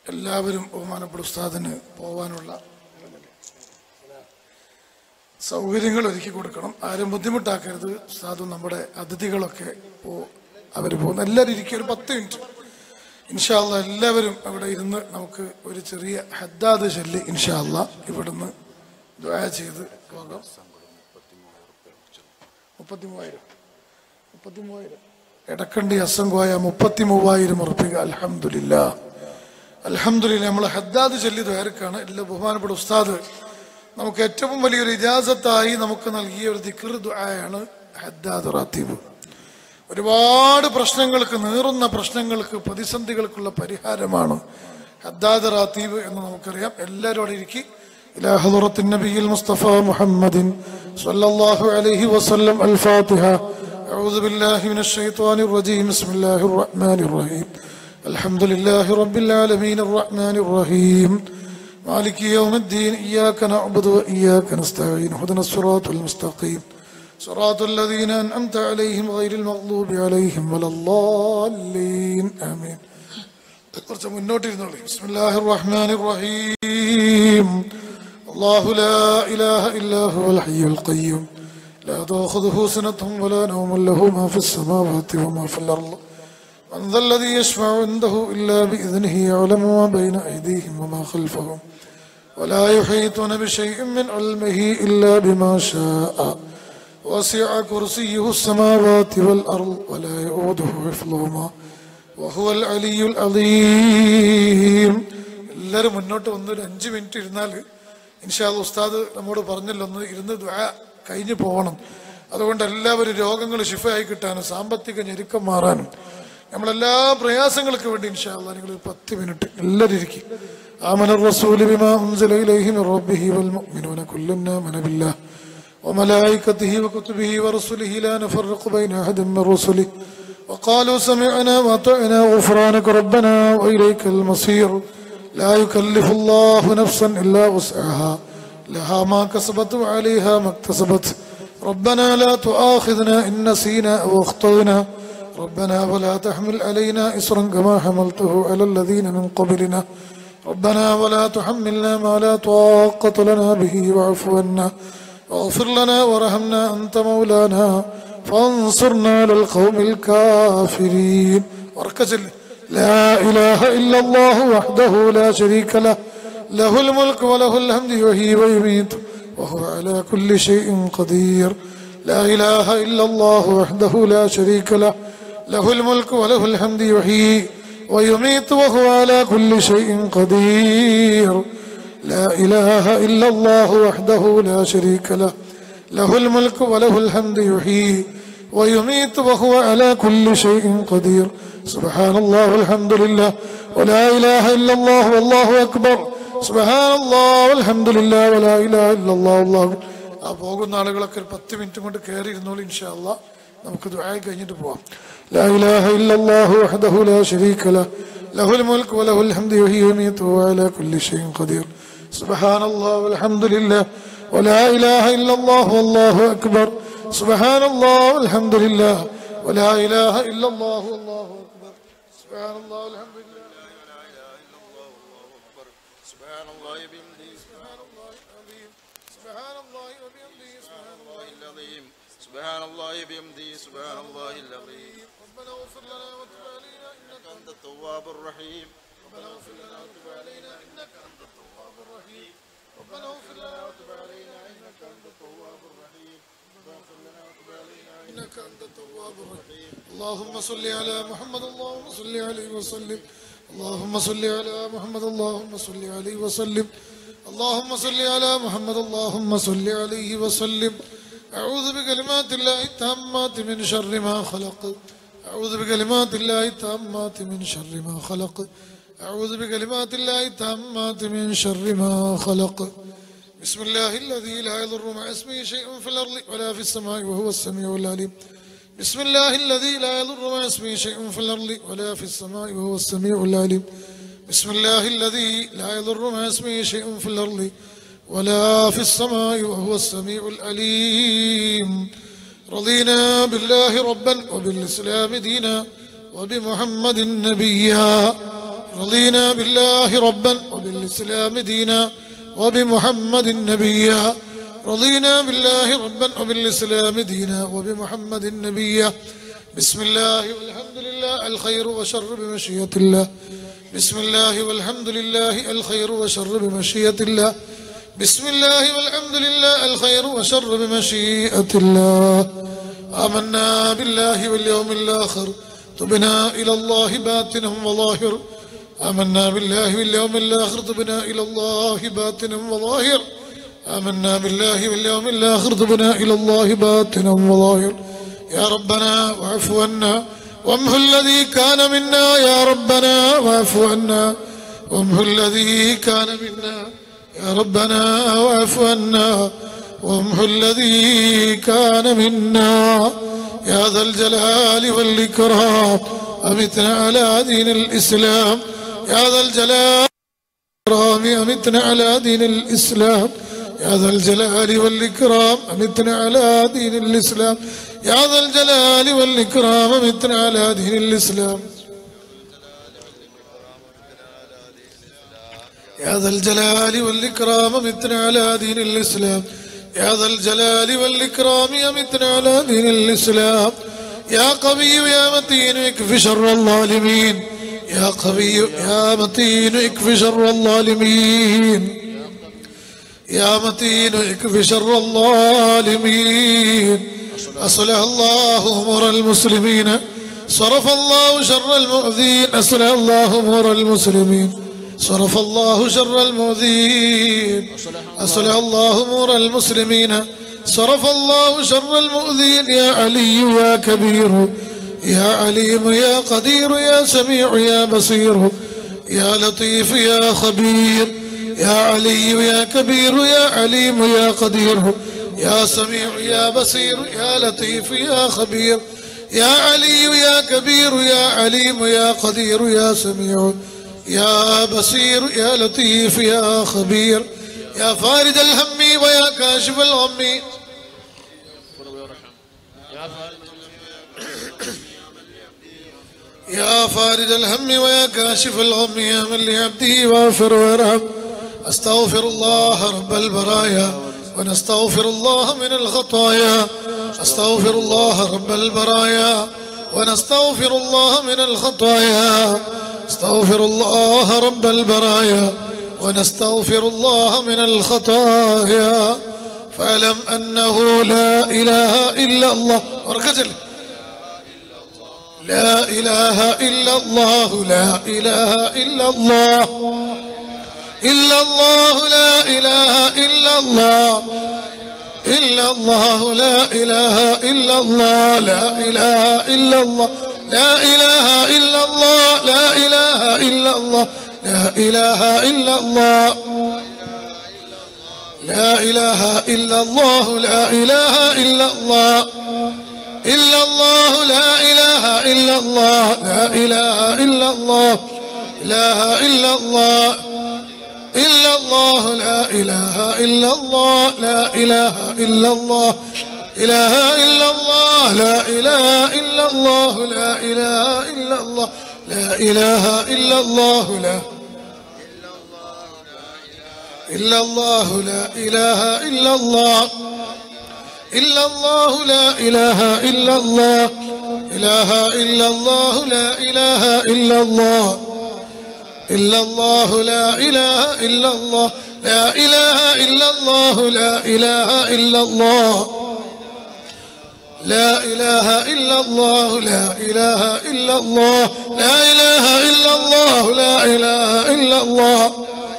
എല്ലാവരും ബഹുമാനപ്പെട്ട ഉസ്താദിന് പോവാനുള്ള സൗകര്യങ്ങൾ ഒരുക്കി കൊടുക്കണം ആരും ബുദ്ധിമുട്ടാക്കരുത് ഉസ്താദും നമ്മുടെ അതിഥികളൊക്കെ പോ അവർ പോകുന്ന എല്ലാവരും ഇരിക്കും ഒരു പത്ത് മിനിറ്റ് ഇൻഷാല്ല എല്ലാവരും അവിടെ ഇരുന്ന് നമുക്ക് ഒരു ചെറിയ ഹദ്ദാദ് ചൊല്ലി ഇൻഷാല്ല ഇവിടുന്ന് ദ്വായ ചെയ്ത് പോകാം മുപ്പത്തി മൂവായിരം മുപ്പത്തി മൂവായിരം എടക്കണ്ടി അസംഗോയ മുപ്പത്തി മൂവായിരം ഉറപ്പിക അലഹമില്ല അലഹമില്ല നമ്മൾ ഹദ്ദാദ് ചൊല്ലി ദ്വാരക്കാണ് എല്ലാ ബഹുമാനപ്പെട്ട ഉസ്താദ് നമുക്ക് ഏറ്റവും വലിയൊരു ഇജാസത്തായി നമുക്ക് നൽകിയ ഒരു ദിക്ർ ദ്വായാണ് ഹദ്ദാദ് റാത്തീബ് ഒരുപാട് പ്രശ്നങ്ങൾക്ക് നീറുന്ന പ്രശ്നങ്ങൾക്ക് പ്രതിസന്ധികൾക്കുള്ള പരിഹാരമാണ് ഹദ്ദാദ് റാത്തീബ് എന്ന് നമുക്കറിയാം എല്ലാവരും അവിടെ ഇരിക്കി إلى حضرة النبي المصطفى محمد صلى الله عليه وسلم الفاتحة أعوذ بالله من الشيطان الرجيم بسم الله الرحمن الرحيم الحمد لله رب العالمين الرحمن الرحيم مالك يوم الدين إياك نعبد وإياك نستعين اهدنا الصراط المستقيم صراط الذين أنعمت عليهم غير المغضوب عليهم ولا الضالين آمين കുറച്ച് മുന്നോട്ടിരുന്നോളി ബിസ്മില്ലാഹിർ റഹ്മാനിർ റഹീം അല്ലാഹു ലാ ഇലാഹ ഇല്ലാ ഹുവൽ ഹയ്യുൽ ഖയ്യൂം لا تأخذه سنة ولا نوم له ما في السماوات وما في الأرض من ذا الذي يشفع عنده إلا بإذنه يعلم ما بين أيديهم وما خلفهم ولا يحيطون بشيء من علمه إلا بما شاء وسع كرسيه السماوات والأرض ولا يؤوده حفظهما وهو العلي العظيم എല്ലാവരും മുന്നോട്ട് വന്ന് ഒരു അഞ്ച് മിനിറ്റ് ഇരുന്നാൽ ഇൻഷാല് ഉസ്താദ് നമ്മോട് പറഞ്ഞല്ലോ ഒന്ന് ഇരുന്ന് ദ്വാ കഴിഞ്ഞു പോകണം അതുകൊണ്ട് എല്ലാവരും രോഗങ്ങൾ ശിഫയായി കിട്ടാനും സാമ്പത്തിക ഞെരുക്കം മാറാനും നമ്മളെല്ലാ പ്രയാസങ്ങൾക്ക് വേണ്ടി ഇൻഷാല്ല നിങ്ങൾ ഒരു പത്ത് മിനിറ്റ് എല്ലാവരും ഇരിക്കും آمن الرسول بما أنزل إليه من ربه والمؤمنون كلنا آمن بالله وملائكته وكتبه ورسله لا نفرق بين أحد من رسله وقالوا سمعنا وأطعنا غفرانك ربنا وإليك المصير لا يكلف الله نفسا إلا وسعها لها ما كسبت وعليها ما اكتسبت ربنا لا تؤاخذنا إن نسينا أو أخطأنا ربنا ولا تحمل علينا إصرا كما حملته على الذين من قبلنا ربنا ولا تحملنا ما لا طاقة لنا به واعف عنا واغفر لنا وارحمنا أنت مولانا فانصرنا على القوم الكافرين وركز لا إله إلا الله وحده لا شريك له له الملك وله الحمد يحيي ويميت وهو على كل شيء قدير لا إله إلا الله وحده لا شريك له له الملك وله الحمد يحيي ويميت وهو على كل شيء قدير لا إله إلا الله وحده لا شريك له له الملك وله الحمد يحيي ويميت وهو على كل شيء قدير سبحان الله والحمد لله ولا إله إلا الله والله أكبر سبحان الله والحمد لله ولا إله إلا الله والله ആ പോകുന്ന ആളുകളൊക്കെ ഒരു പത്ത് മിനിറ്റ് കൊണ്ട് കയറി ഇരുന്നോളൂ ഇൻഷാ അല്ലാ നമുക്ക് ദുആ കഴിഞ്ഞിട്ട് പോവാം لا إله إلا الله وحده لا شريك له له الملك وله الحمد يحيي ويميت وهو على كل شيء قدير سبحان الله والحمد لله ولا إله إلا الله والله أكبر سبحان الله والحمد لله ولا إله إلا الله والله أكبر سبحان الله والحمد لله سبحان الله بحمده سبحان الله العظيم سبحان الله وبحمده سبحان الله العظيم سبحان الله بحمده سبحان الله العظيم ربنا اغفر لنا وتب علينا إنك أنت التواب الرحيم ربنا اغفر لنا وتب علينا إنك أنت التواب الرحيم ربنا اغفر لنا وتب علينا إنك أنت التواب الرحيم واغفر لنا وتب علينا إنك أنت التواب الرحيم اللهم صل على محمد اللهم صل عليه وسلم اللهم صل على محمد اللهم صل عليه وسلم اللهم صل على محمد اللهم صل عليه وسلم أعوذ بكلمات الله التامات من شر ما خلق أعوذ بكلمات الله التامات من شر ما خلق أعوذ بكلمات الله التامات من شر ما خلق بسم الله الذي لا يضر مع اسمه شيء في الأرض ولا في السماء وهو السميع العليم بسم الله الذي لا يضر مع اسمه شيء في الأرض ولا في السماء وهو السميع العليم بسم الله الذي لا يضر مع اسمه شيء في الأرض ولا في السماء وهو السميع العليم رضينا بالله ربا وبالإسلام دينا وبمحمد نبيا رضينا بالله ربا وبالإسلام دينا وبمحمد نبيا رضينا بالله ربا وبالإسلام دينا وبمحمد نبيا بسم الله والحمد لله الخير وشر بمشيئة الله بسم الله والحمد لله الخير وشر بمشيئة الله بسم الله والحمد لله الخير وشر بمشيئة الله آمنا بالله واليوم الآخر تبنا إلى الله باطنا وظاهر آمنا بالله واليوم الآخر تبنا إلى الله باطنا وظاهر آمنا بالله واليوم الآخر تبنا إلى الله باطنا وظاهر يا ربنا واعف عنا وامه الذي كان منا يا ربنا واعف عنا وامه الذي كان منا يا ربنا واعف عنا وامه الذي كان منا يا ذا الجلال والإكرام أمتنا على دين الإسلام يا ذا الجلال والإكرام أمتنا على دين الإسلام يا ذا الجلال والإكرام أمتنا على دين الإسلام يا ذا الجلال والإكرام أمتنا على دين الإسلام يا ذا الجلال والإكرام أمتنا على دين الإسلام يا ذا الجلال والإكرام أمتنا على دين الإسلام يا قوي يا متين اكف شر الظالمين يا قوي يا متين اكف شر الظالمين يا متين اكف شر الظالمين أصلح الله أمور المسلمين صرف الله شر المؤذين أصلح الله أمور المسلمين صرف الله شر المؤذين أصلح الله أمور المسلمين صرف الله شر المؤذين يا علي يا كبير يا عليم يا قدير يا سميع يا بصير يا لطيف يا خبير يا علي يا كبير يا عليم يا قدير يا سميع يا بصير يا لطيف يا خبير يا علي يا كبير يا عليم يا قدير يا سميع يا بصير يا لطيف يا خبير يا فارد الهم ويا كاشف الغم يا فارد الهم ويا كاشف الغم يا من لعبده واغفر وارحم استغفر الله رب البرايا ونستغفر الله من الخطايا استغفر الله رب البرايا ونستغفر الله من الخطايا استغفر الله رب البرايا ونستغفر الله من الخطايا فاعلم انه لا اله الا الله وركز لا اله الا الله لا اله الا الله إلا الله لا إله إلا الله إلا الله لا إله إلا الله لا إله إلا الله لا إله إلا الله لا إله إلا الله لا إله إلا الله لا إله إلا الله لا إله إلا الله إلا الله لا إله إلا الله لا إله إلا الله إله إلا الله إلا الله لا إله إلا الله لا إله إلا الله إله إلا الله لا إله إلا الله لا إله إلا الله لا إله إلا الله لا إلا الله لا إله إلا الله إلا الله لا إله إلا الله إله إلا الله لا إله إلا الله إلا الله لا إله إلا الله لا إله إلا الله لا إله إلا الله لا إله إلا الله لا إله إلا الله لا إله إلا الله لا إله إلا الله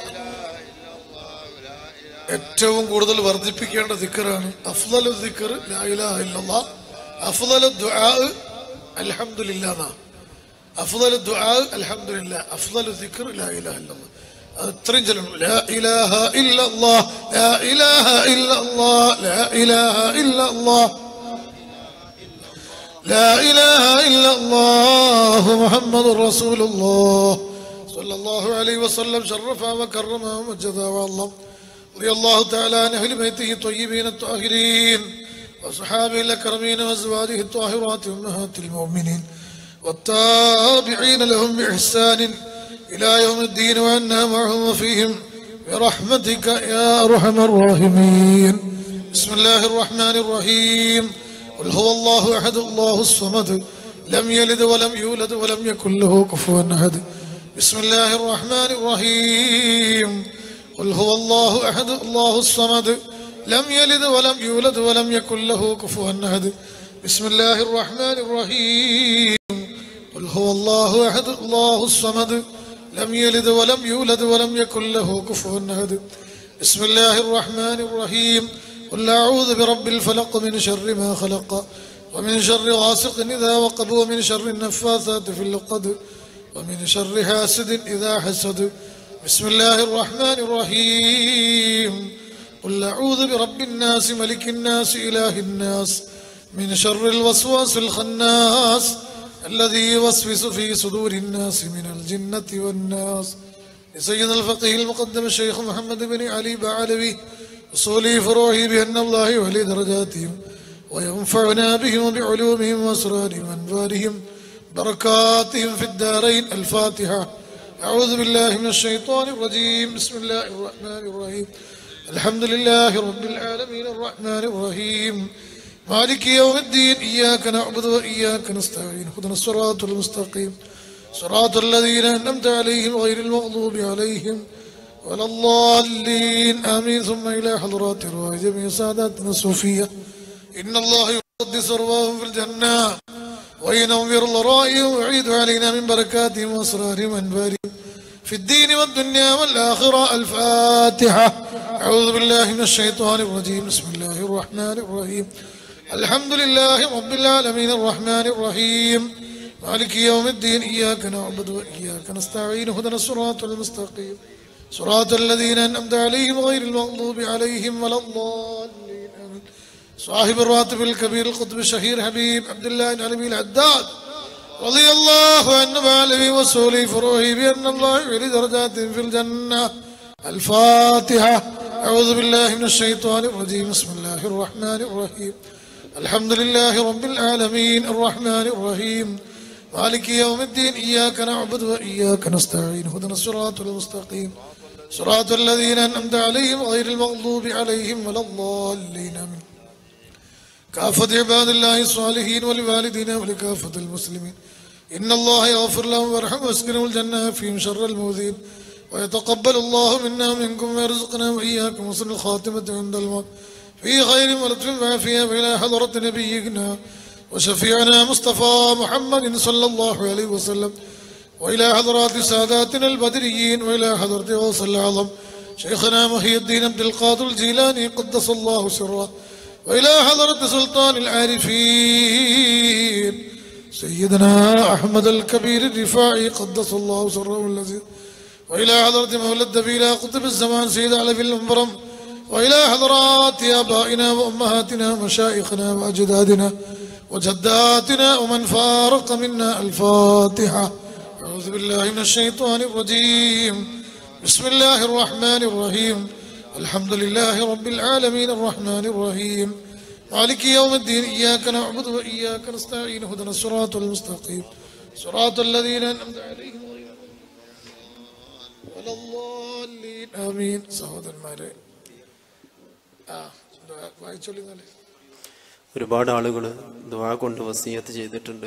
ഏറ്റവും കൂടുതൽ വർദ്ധിപ്പിക്കേണ്ട ദിക്കറാണ് അഫ്ദലു ദിക്കർ ലാ ഇലാഹ ഇല്ലല്ലാഹ് അഫ്ദലു ദുആ അൽഹംദുലില്ലാഹ് അഫ്ദലു ദുആ അൽഹംദുലില്ലാഹ് അഫ്ദലു ദിക്ർ ലാ ഇലാഹ ഇല്ലല്ലാഹ് അത് ഇത്രയും ചൊല്ലണം ലാ ഇലാഹ ഇല്ലല്ലാഹ് ലാ ഇലാഹ ഇല്ലല്ലാഹ് ലാ ഇലാഹ ഇല്ലല്ലാഹ് لا إله إلا الله محمد رسول الله صلى الله عليه وسلم شرفها وكرمها ومجدها وعظم رضي الله تعالى عن أهل بيته الطيبين الطاهرين وصحابه الأكرمين وأزواجه الطاهرات أمهات المؤمنين والتابعين لهم بإحسان إلى يوم الدين وعنا معهم وفيهم برحمتك يا أرحم الراحمين بسم الله الرحمن الرحيم قل هو الله أحد الله الصمد لم يلد ولم يولد ولم يكن له كفوا أحد بسم الله الرحمن الرحيم قل هو الله أحد الله الصمد لم يلد ولم يولد ولم يكن له كفوا أحد بسم الله الرحمن الرحيم قل هو الله أحد الله الصمد لم يلد ولم يولد ولم يكن له كفوا أحد بسم الله الرحمن الرحيم قل أعوذ برب الفلق من شر ما خلق ومن شر غاسق إذا وقب ومن شر النفاثات في العقد ومن شر حاسد إذا حسد بسم الله الرحمن الرحيم قل أعوذ برب الناس ملك الناس إله الناس من شر الوسواس الخناس الذي يوسوس في صدور الناس من الجنة والناس لسيدنا الفقيه المقدم الشيخ محمد بن علي بعلوي أصولي فروعي بأن الله ولي درجاتهم وينفعنا بهم وبعلومهم وأسرارهم وأنوارهم بركاتهم في الدارين الفاتحة أعوذ بالله من الشيطان الرجيم بسم الله الرحمن الرحيم الحمد لله رب العالمين الرحمن الرحيم مالك يوم الدين إياك نعبد وإياك نستعين خذنا الصراط المستقيم صراط الذين أنعمت عليهم غير المغضوب عليهم ولا الضالين آمين ثم إلى حضرات رواه جميع ساداتنا الصوفية إن الله يقدس أرواحهم في الجنة وينور الرائهم ويعيد علينا من بركاتهم وأسرارهم وأنوارهم في الدين والدنيا والآخرة الفاتحة أعوذ بالله من الشيطان الرجيم بسم الله الرحمن الرحيم الحمد لله رب العالمين الرحمن الرحيم مالك يوم الدين إياك نعبد وإياك نستعين هدنا الصراط المستقيم صراط الذين أنعمت عليهم غير المغضوب عليهم ولا الضالين آمين صاحب الراتب الكبير القطب الشهير حبيب عبد الله العلمي العداد رضي الله عنه وعلمه وسولي فروحي بأن الله يعلي درجات في الجنة الفاتحة أعوذ بالله من الشيطان الرجيم بسم الله الرحمن الرحيم الحمد لله رب العالمين الرحمن الرحيم مالك يوم الدين إياك نعبد وإياك نستعين هدنا الصراط المستقيم صراط الذين أنعمت عليهم غير المغضوب عليهم ولا الضالين آمين كافة عباد الله الصالحين ولوالدينا ولكافة المسلمين إن الله يغفر لهم ويرحم ويسكنهم الجنة فيهم شر المؤذين ويتقبل الله منا ومنكم ويرزقنا وإياكم حسن الخاتمة عند الموت في خير ولطف وعافية وإلى حضرة نبينا وشفيعنا مصطفى محمد صلى الله عليه وسلم وإلى حضرات ساداتنا البدريين وإلى حضرة غوث الأعظم شيخنا محي الدين عبد القادر الجيلاني قدس الله سره وإلى حضرة سلطان العارفين سيدنا أحمد الكبير الرفاعي قدس الله سره الذي وإلى حضرة مولى الدبيلة قطب الزمان سيد علي في الأنبرم وإلى حضرات آبائنا وأمهاتنا ومشايخنا وأجدادنا وجداتنا ومن فارق منا الفاتحة أعوذ بالله من الشيطان الرجيم بسم الله الرحمن الرحيم الحمد لله رب العالمين الرحمن الرحيم مالك يوم الدين إياك نعبد وإياك نستعين هدنا الصراط المستقيم صراط الذين أنعمت عليهم غير ولا الضالين آمين സഹോദരന്മാരെ ആ വായിച്ചോളിന്നാലേ ഒരുപാട് ആളുകൾ ദ്വാ കൊണ്ട് വസീയത്ത് ചെയ്തിട്ടുണ്ട്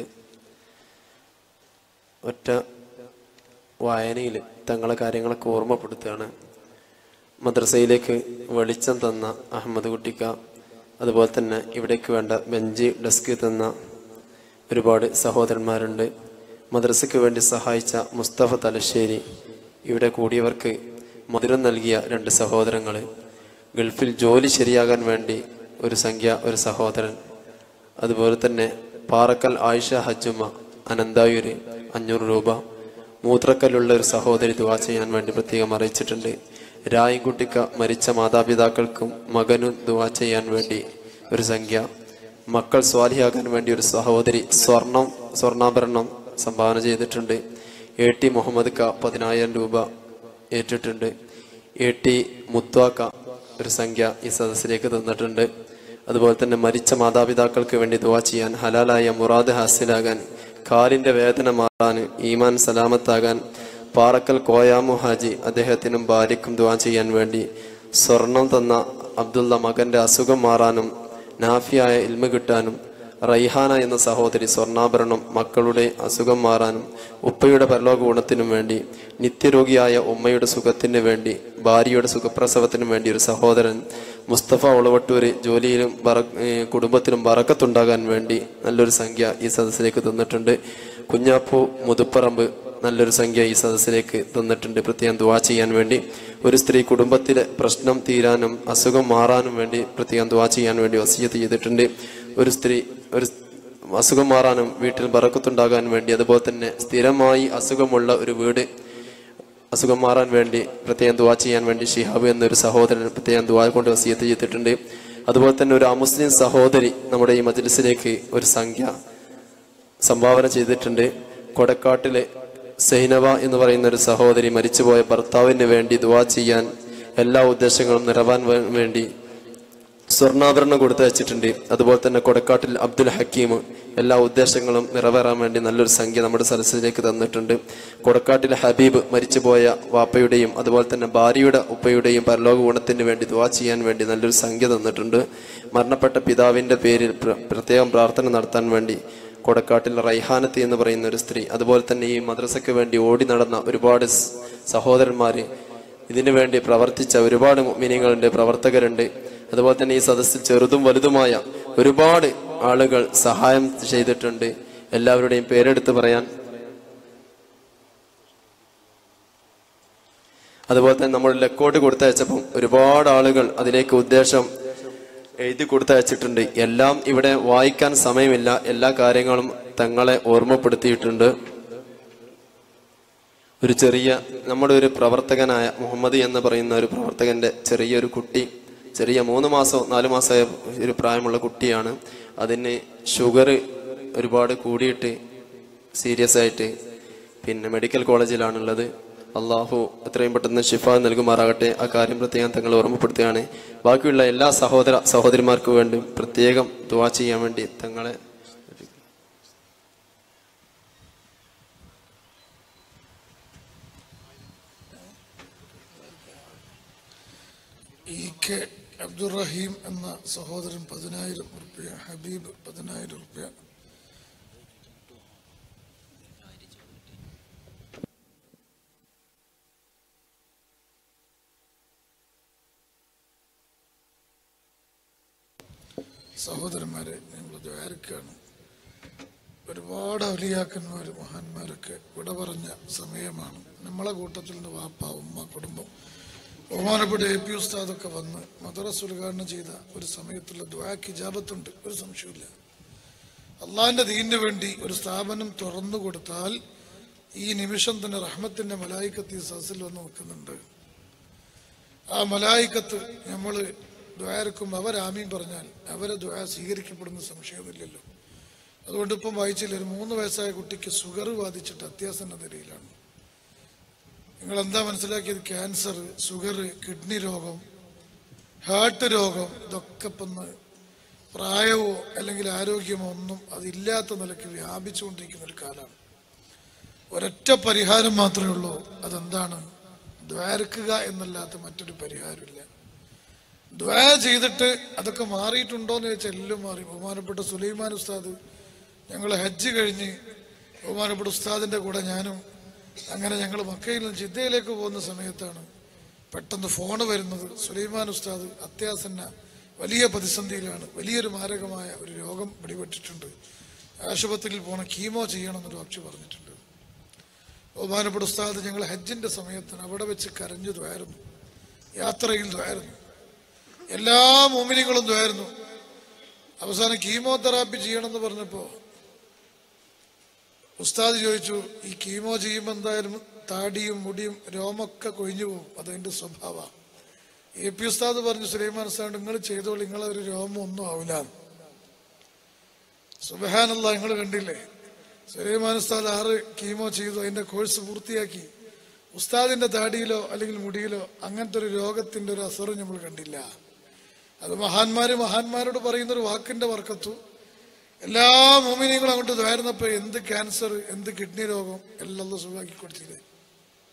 ഒറ്റ വായനയിൽ തങ്ങളെ കാര്യങ്ങളൊക്കെ ഓർമ്മപ്പെടുത്തുകയാണ് മദ്രസയിലേക്ക് വെളിച്ചം തന്ന അഹമ്മദ് കുട്ടിക്ക അതുപോലെ തന്നെ ഇവിടേക്ക് വേണ്ട ബെഞ്ച് ഡെസ്ക് തന്ന ഒരുപാട് സഹോദരന്മാരുണ്ട് മദ്രസയ്ക്ക് വേണ്ടി സഹായിച്ച മുസ്തഫ തലശ്ശേരി ഇവിടെ കൂടിയവർക്ക് മധുരം നൽകിയ രണ്ട് സഹോദരങ്ങൾ ഗൾഫിൽ ജോലി ശരിയാകാൻ വേണ്ടി ഒരു സംഖ്യ ഒരു സഹോദരൻ അതുപോലെ തന്നെ പാറക്കൽ ആയിഷ ഹജ്ജുമ്മ അനന്തായൂര് അഞ്ഞൂറ് രൂപ മൂത്രക്കല്ലുള്ള ഒരു സഹോദരി ദുവാ ചെയ്യാൻ വേണ്ടി പ്രത്യേകം അറിയിച്ചിട്ടുണ്ട് രായൻകുട്ടിക്ക മരിച്ച മാതാപിതാക്കൾക്കും മകനും ദുവാ ചെയ്യാൻ വേണ്ടി ഒരു സംഖ്യ മക്കൾ സ്വാലിയാകാൻ വേണ്ടി ഒരു സഹോദരി സ്വർണം സ്വർണ്ണാഭരണം സംഭാവന ചെയ്തിട്ടുണ്ട് എ ടി മുഹമ്മദ് ക പതിനായിരം രൂപ ഏറ്റിട്ടുണ്ട് എ ടി മുത്വാക്ക ഒരു സംഖ്യ ഈ സദസ്സിലേക്ക് തന്നിട്ടുണ്ട് അതുപോലെ തന്നെ മരിച്ച മാതാപിതാക്കൾക്ക് വേണ്ടി ദുവാ ചെയ്യാൻ ഹലാലായ മുറാദ് ഹാസിലാകാൻ കാലിന്റെ വേദന മാറാൻ ഈമാൻ സലാമത്താകാൻ പാറക്കൽ കോയാമു ഹാജി അദ്ദേഹത്തിനും ഭാര്യയ്ക്കും ദുവാ ചെയ്യാൻ വേണ്ടി സ്വർണം തന്ന അബ്ദുള്ള മകന്റെ അസുഖം മാറാനും നാഫിയായ ഇൽമ കിട്ടാനും റൈഹാന എന്ന സഹോദരി സ്വർണ്ണാഭരണം മക്കളുടെ അസുഖം മാറാനും ഉപ്പയുടെ പരലോക ഗുണത്തിനും വേണ്ടി നിത്യരോഗിയായ ഉമ്മയുടെ സുഖത്തിന് വേണ്ടി ഭാര്യയുടെ സുഖപ്രസവത്തിനും വേണ്ടി ഒരു സഹോദരൻ മുസ്തഫ ഒളവട്ടൂര് ജോലിയിലും ബറ- ഏ, കുടുംബത്തിലും ബറക്കത്തുണ്ടാകാൻ വേണ്ടി നല്ലൊരു സംഖ്യ ഈ സദസ്സിലേക്ക് തന്നിട്ടുണ്ട് കുഞ്ഞാപ്പു മുതുപ്പറമ്പ് നല്ലൊരു സംഖ്യ ഈ സദസ്സിലേക്ക് തന്നിട്ടുണ്ട് പ്രത്യേകം ദുവാ ചെയ്യാൻ വേണ്ടി ഒരു സ്ത്രീ കുടുംബത്തിലെ പ്രശ്നം തീരാനും അസുഖം മാറാനും വേണ്ടി പ്രത്യേകം ദുവാ ചെയ്യാൻ വേണ്ടി വസീയത്ത് ചെയ്തിട്ടുണ്ട് ഒരു സ്ത്രീ ഒരു അസുഖം മാറാനും വീട്ടിൽ ബറക്കത്തുണ്ടാകാൻ വേണ്ടി അതുപോലെ തന്നെ സ്ഥിരമായി അസുഖമുള്ള ഒരു വീട് അസുഖം മാറാൻ വേണ്ടി പ്രത്യേകം ദുവാ ചെയ്യാൻ വേണ്ടി ഷിഹാബ് എന്നൊരു സഹോദരൻ പ്രത്യേകം ദുവാ കൊണ്ട് വസീയത്ത് ചെയ്തിട്ടുണ്ട് അതുപോലെ തന്നെ ഒരു അമുസ്ലിം സഹോദരി നമ്മുടെ ഈ മജ്ലിസിലേക്ക് ഒരു സംഖ്യ സംഭാവന ചെയ്തിട്ടുണ്ട് കൊടക്കാട്ടിലെ സൈനവ എന്ന് പറയുന്ന ഒരു സഹോദരി മരിച്ചുപോയ ഭർത്താവിന് വേണ്ടി ദുവാ ചെയ്യാൻ എല്ലാ ഉദ്ദേശങ്ങളും നിറവാൻ വേ- വേണ്ടി സ്വർണ്ണാഭരണം കൊടുത്ത് വെച്ചിട്ടുണ്ട് അതുപോലെ തന്നെ കൊടക്കാട്ടിൽ അബ്ദുൽ ഹക്കീം എല്ലാ ഉദ്ദേശങ്ങളും നിറവേറാൻ വേണ്ടി നല്ലൊരു സംഖ്യ നമ്മുടെ സദസ്സിലേക്ക് തന്നിട്ടുണ്ട് കൊടക്കാട്ടിൽ ഹബീബ് മരിച്ചുപോയ വാപ്പയുടെയും അതുപോലെ തന്നെ ഭാര്യയുടെ ഉപ്പയുടെയും പരലോക ഗുണത്തിന് വേണ്ടി ദുവാ ചെയ്യാൻ വേണ്ടി നല്ലൊരു സംഖ്യ തന്നിട്ടുണ്ട് മരണപ്പെട്ട പിതാവിന്റെ പേരിൽ പ്ര- പ്രത്യേകം പ്രാർത്ഥന നടത്താൻ വേണ്ടി കൊടക്കാട്ടിൽ റൈഹാനത്ത് എന്ന് പറയുന്ന ഒരു സ്ത്രീ അതുപോലെ തന്നെ ഈ മദ്രസയ്ക്ക് വേണ്ടി ഓടി നടന്ന ഒരുപാട് സ് സഹോദരന്മാര് ഇതിനു വേണ്ടി പ്രവർത്തിച്ച ഒരുപാട് മിനിങ്ങളുണ്ട് പ്രവർത്തകരുണ്ട് അതുപോലെ തന്നെ ഈ സദസ്സിൽ ചെറുതും വലുതുമായ ഒരുപാട് ആളുകൾ സഹായം ചെയ്തിട്ടുണ്ട് എല്ലാവരുടെയും പേരെടുത്ത് പറയാൻ അതുപോലെ തന്നെ നമ്മൾ ലെക്കോട്ട് കൊടുത്തയച്ചപ്പം ഒരുപാട് ആളുകൾ അതിലേക്ക് ഉദ്ദേശം എഴുതി കൊടുത്തയച്ചിട്ടുണ്ട് എല്ലാം ഇവിടെ വായിക്കാൻ സമയമില്ല എല്ലാ കാര്യങ്ങളും തങ്ങളെ ഓർമ്മപ്പെടുത്തിയിട്ടുണ്ട് ഒരു ചെറിയ നമ്മുടെ ഒരു പ്രവർത്തകനായ മുഹമ്മദ് എന്ന് പറയുന്ന ഒരു പ്രവർത്തകന്റെ ചെറിയൊരു കുട്ടി ചെറിയ മൂന്ന് മാസമോ നാല് മാസമായ ഒരു പ്രായമുള്ള കുട്ടിയാണ് അതിന് ഷുഗർ ഒരുപാട് കൂടിയിട്ട് സീരിയസ് ആയിട്ട് പിന്നെ മെഡിക്കൽ കോളേജിലാണുള്ളത് അള്ളാഹു എത്രയും പെട്ടെന്ന് ഷിഫ നൽകുമാറാകട്ടെ ആ കാര്യം പ്രത്യേകം തങ്ങൾ ഓർമ്മപ്പെടുത്തുകയാണ് ബാക്കിയുള്ള എല്ലാ സഹോദര സഹോദരിമാർക്കും വേണ്ടി പ്രത്യേകം ദുവാ ചെയ്യാൻ വേണ്ടി തങ്ങളെ ഇ കെ അബ്ദുറഹീം എന്ന സഹോദരൻ പതിനായിരം റുപ്യ ഹബീബ് പതിനായിരം റുപ്യ സഹോദരന്മാരെ ഞങ്ങൾ ദ്വാരക്കാണ് ഒരുപാട് ഔലിയാക്കന്മാർ മഹാന്മാരൊക്കെ വിട പറഞ്ഞ സമയമാണ് നമ്മളെ കൂട്ടത്തിൽ നിന്ന് വാപ്പ ഉമ്മ കുടുംബം ബഹുമാനപ്പെട്ട എ പി ഉസ്താദൊക്കെ വന്ന് മദ്രസ ഉദ്ഘാടനം ചെയ്ത ഒരു സമയത്തുള്ള ദ്വാക്ക് ഇജാബത്തുണ്ട് ഒരു സംശയമില്ല അള്ളാഹിന്റെ ദീനിന് വേണ്ടി ഒരു സ്ഥാപനം തുറന്നു കൊടുത്താൽ ഈ നിമിഷം തന്നെ റഹ്മത്തിന്റെ മലായിക്കത്ത് ഈ സദസ്സിൽ വന്ന് നിൽക്കുന്നുണ്ട് ആ മലായിക്കത്ത് നമ്മൾ ദ്വാരക്കും അവരാമീൻ പറഞ്ഞാൽ അവരെ ദ്വാ സ്വീകരിക്കപ്പെടുന്ന സംശയമൊന്നുമില്ലല്ലോ അതുകൊണ്ട് ഇപ്പം വായിച്ചില്ല ഒരു മൂന്ന് വയസ്സായ കുട്ടിക്ക് ഷുഗർ ബാധിച്ചിട്ട് അത്യാസന്ന നിലയിലാണ് നിങ്ങൾ എന്താ മനസ്സിലാക്കിയത് ക്യാൻസർ ഷുഗർ കിഡ്നി രോഗം ഹാർട്ട് രോഗം ഇതൊക്കെ ഇപ്പം ഇന്ന് പ്രായമോ അല്ലെങ്കിൽ ആരോഗ്യമോ ഒന്നും അതില്ലാത്ത നിലയ്ക്ക് വ്യാപിച്ചുകൊണ്ടിരിക്കുന്ന ഒരു കാലമാണ് ഒരൊറ്റ പരിഹാരം മാത്രമേ ഉള്ളൂ അതെന്താണ് ദ്വാരക്കുക എന്നല്ലാത്ത മറ്റൊരു പരിഹാരമില്ല ദ്വാ ചെയ്തിട്ട് അതൊക്കെ മാറിയിട്ടുണ്ടോ എന്ന് ചോദിച്ചാൽ എല്ലാം മാറി ബഹുമാനപ്പെട്ട സുലൈമാൻ ഉസ്താദ് ഞങ്ങൾ ഹജ്ജ് കഴിഞ്ഞ് ബഹുമാനപ്പെട്ട ഉസ്താദിന്റെ കൂടെ ഞാനും അങ്ങനെ ഞങ്ങൾ മക്കയിൽ നിന്ന് ജിദ്ദയിലേക്ക് പോകുന്ന സമയത്താണ് പെട്ടെന്ന് ഫോണ് വരുന്നത് സുലൈമാൻ ഉസ്താദ് അത്യാസന്ന വലിയ പ്രതിസന്ധിയിലാണ് വലിയൊരു മാരകമായ ഒരു രോഗം പിടിപെട്ടിട്ടുണ്ട് ആശുപത്രിയിൽ പോകണം കീമോ ചെയ്യണമെന്ന് ഡോക്ടർ പറഞ്ഞിട്ടുണ്ട് ബഹുമാനപ്പെട്ട ഉസ്താദ് ഞങ്ങൾ ഹജ്ജിന്റെ സമയത്തിന് അവിടെ വെച്ച് കരഞ്ഞു ദ്വായിരുന്നു യാത്രയിൽ ദ്വായിരുന്നു എല്ലാ മോമിനികളും ദ്വായിരുന്നു അവസാനം കീമോതെറാപ്പി ചെയ്യണമെന്ന് പറഞ്ഞപ്പോ ഉസ്താദ് ചോദിച്ചു ഈ കീമോ ചെയ്യുമ്പോൾ എന്തായാലും താടിയും മുടിയും രോമൊക്കെ കൊഴിഞ്ഞു പോകും അതതിന്റെ സ്വഭാവ എ പി ഉസ്താദ് പറഞ്ഞു സുലൈമാൻ ഉസ്താദ് നിങ്ങൾ ചെയ്തോളൂ നിങ്ങളെ ഒരു രോമം ഒന്നും ആവില്ല സുബഹാനല്ല നിങ്ങൾ കണ്ടില്ലേ സുലൈമാൻ ഉസ്താദ് ആറ് കീമോ ചെയ്തു അതിന്റെ കോഴ്സ് പൂർത്തിയാക്കി ഉസ്താദിന്റെ താടിയിലോ അല്ലെങ്കിൽ മുടിയിലോ അങ്ങനത്തെ ഒരു രോഗത്തിന്റെ ഒരു അസറും നമ്മൾ കണ്ടില്ല അത് മഹാന്മാര് മഹാന്മാരോട് പറയുന്ന ഒരു വാക്കിന്റെ വർക്കത്തു എല്ലാ മോമിനിയങ്ങളും അങ്ങോട്ട് ദ്വാരുന്നപ്പോ എന്ത് ക്യാൻസർ എന്ത് കിഡ്നി രോഗം എല്ലാം സുഖമാക്കി കൊടുത്തില്ലേ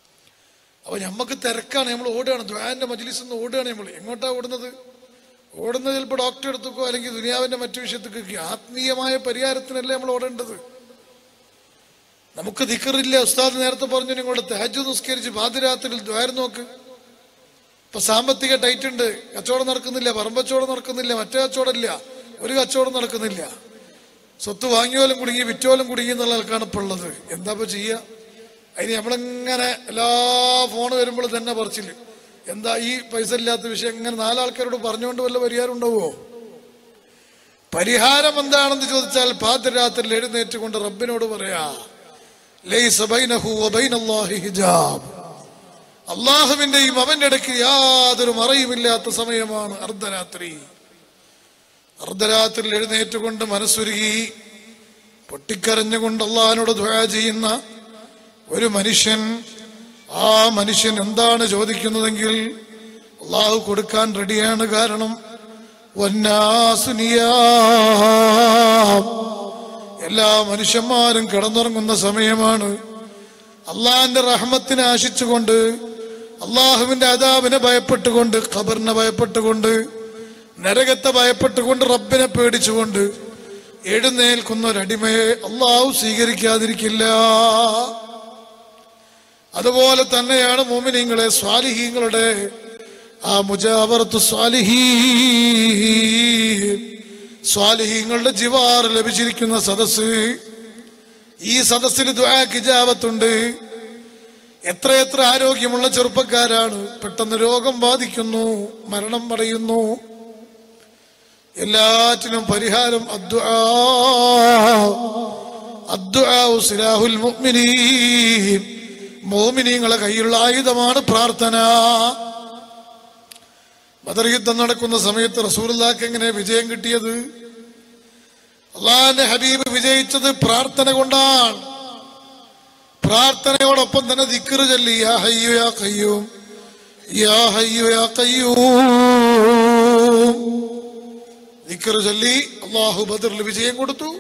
അപ്പൊ നമുക്ക് തിരക്കാണ് നമ്മൾ ഓടുകയാണ് ദ്വാന്റെ മജ്ലിസിൽ നിന്ന് ഓടുകയാണ് നമ്മൾ എങ്ങോട്ടാ ഓടുന്നത് ഓടുന്നത് ചിലപ്പോൾ ഡോക്ടർ എടുത്തുക്കോ അല്ലെങ്കിൽ ദുനിയാവിന്റെ മറ്റു വിഷയത്തേക്ക് ആത്മീയമായ പരിഹാരത്തിനല്ലേ നമ്മൾ ഓടേണ്ടത് നമുക്ക് ദിക്കറില്ല ഉസ്താദ് നേരത്തെ പറഞ്ഞു നിങ്ങളുടെ തഹജ് നിസ്കരിച്ച് പാതിരാത്രിയിൽ ദ്വാരം നോക്ക് ഇപ്പൊ സാമ്പത്തിക ടൈറ്റ് ഉണ്ട് കച്ചവടം നടക്കുന്നില്ല പറമ്പച്ചവടം നടക്കുന്നില്ല മറ്റേ കച്ചവടം ഇല്ല ഒരു കച്ചവടം നടക്കുന്നില്ല സ്വത്ത് വാങ്ങിയോലും കുടുങ്ങി വിറ്റോലും കുടുങ്ങി എന്നുള്ള ആൾക്കാണ് ഇപ്പോൾ ഉള്ളത് എന്താ ഇപ്പൊ ചെയ്യുക അതിന് നമ്മളിങ്ങനെ എല്ലാ ഫോൺ വരുമ്പോൾ തന്നെ പറിച്ചില്ല എന്താ ഈ പൈസ ഇല്ലാത്ത വിഷയം ഇങ്ങനെ നാലാൾക്കാരോട് പറഞ്ഞുകൊണ്ട് വല്ല പരിഹാരം ഉണ്ടാവുമോ പരിഹാരം എന്താണെന്ന് ചോദിച്ചാൽ പാതിരാത്രിയിൽ എഴുന്നേറ്റ് കൊണ്ട് റബ്ബിനോട് പറയാ ലൈസ ബൈനഹു വബൈനല്ലാഹി ഹിജാബ് അള്ളാഹുവിന്റെയും അവന്റെ ഇടയ്ക്ക് യാതൊരു മറയുമില്ലാത്ത സമയമാണ് അർദ്ധരാത്രി അർദ്ധരാത്രിയിൽ എഴുന്നേറ്റുകൊണ്ട് മനസ്സുരുകി പൊട്ടിക്കരഞ്ഞുകൊണ്ട് അള്ളാഹിനോട് ദ്വാ ചെയ്യുന്ന ഒരു മനുഷ്യൻ ആ മനുഷ്യൻ എന്താണ് ചോദിക്കുന്നതെങ്കിൽ അള്ളാഹു കൊടുക്കാൻ റെഡിയാണ് കാരണം വന്നാസുനിയാ എല്ലാ മനുഷ്യന്മാരും കിടന്നുറങ്ങുന്ന സമയമാണ് അള്ളാഹിന്റെ റഹ്മത്തിനെ ആശിച്ചുകൊണ്ട് അള്ളാഹുവിന്റെ അതാവിനെ ഭയപ്പെട്ടുകൊണ്ട് ഖബറിനെ ഭയപ്പെട്ടുകൊണ്ട് നരകത്തെ ഭയപ്പെട്ടുകൊണ്ട് റബ്ബിനെ പേടിച്ചുകൊണ്ട് എഴുന്നേൽക്കുന്ന ഒരടിമയെ അള്ളാഹു സ്വീകരിക്കാതിരിക്കില്ല അതുപോലെ തന്നെയാണ് മോമിനിങ്ങളെ സ്വാലിഹീങ്ങളുടെ ആ മുജാവറത്ത് സ്വാലിഹീ സ്വാലിഹീങ്ങളുടെ ജിവാർ ലഭിച്ചിരിക്കുന്ന സദസ്സ് ഈ സദസ്സിൽ ദ്വാക്കിജാവത്തുണ്ട് എത്രയെത്ര ആരോഗ്യമുള്ള ചെറുപ്പക്കാരാണ് പെട്ടെന്ന് രോഗം ബാധിക്കുന്നു മരണം അടയുന്നു എല്ലാറ്റിനും പരിഹാരം അദ്ദുആ അദ്ദുആ സിലാഹുൽ മുഅ്മിനീൻ മോമിനീങ്ങളെ കയ്യിലുള്ള ആയുധമാണ് പ്രാർത്ഥന ബദർ യുദ്ധം നടക്കുന്ന സമയത്ത് റസൂലുള്ളാഹിക്ക് എങ്ങനെ വിജയം കിട്ടിയത് അള്ളാഹിന്റെ ഹബീബ് വിജയിച്ചത് പ്രാർത്ഥന കൊണ്ടാണ് പ്രാർത്ഥനയോടൊപ്പം തന്നെ ദിക്റ് ചൊല്ലി യാ ഹയ്യു യാ ഖയ്യൂം യാ ഹയ്യു യാ ഖയ്യൂം ദിക്റ് ചൊല്ലി അള്ളാഹു ബദറിൽ വിജയം കൊടുത്തു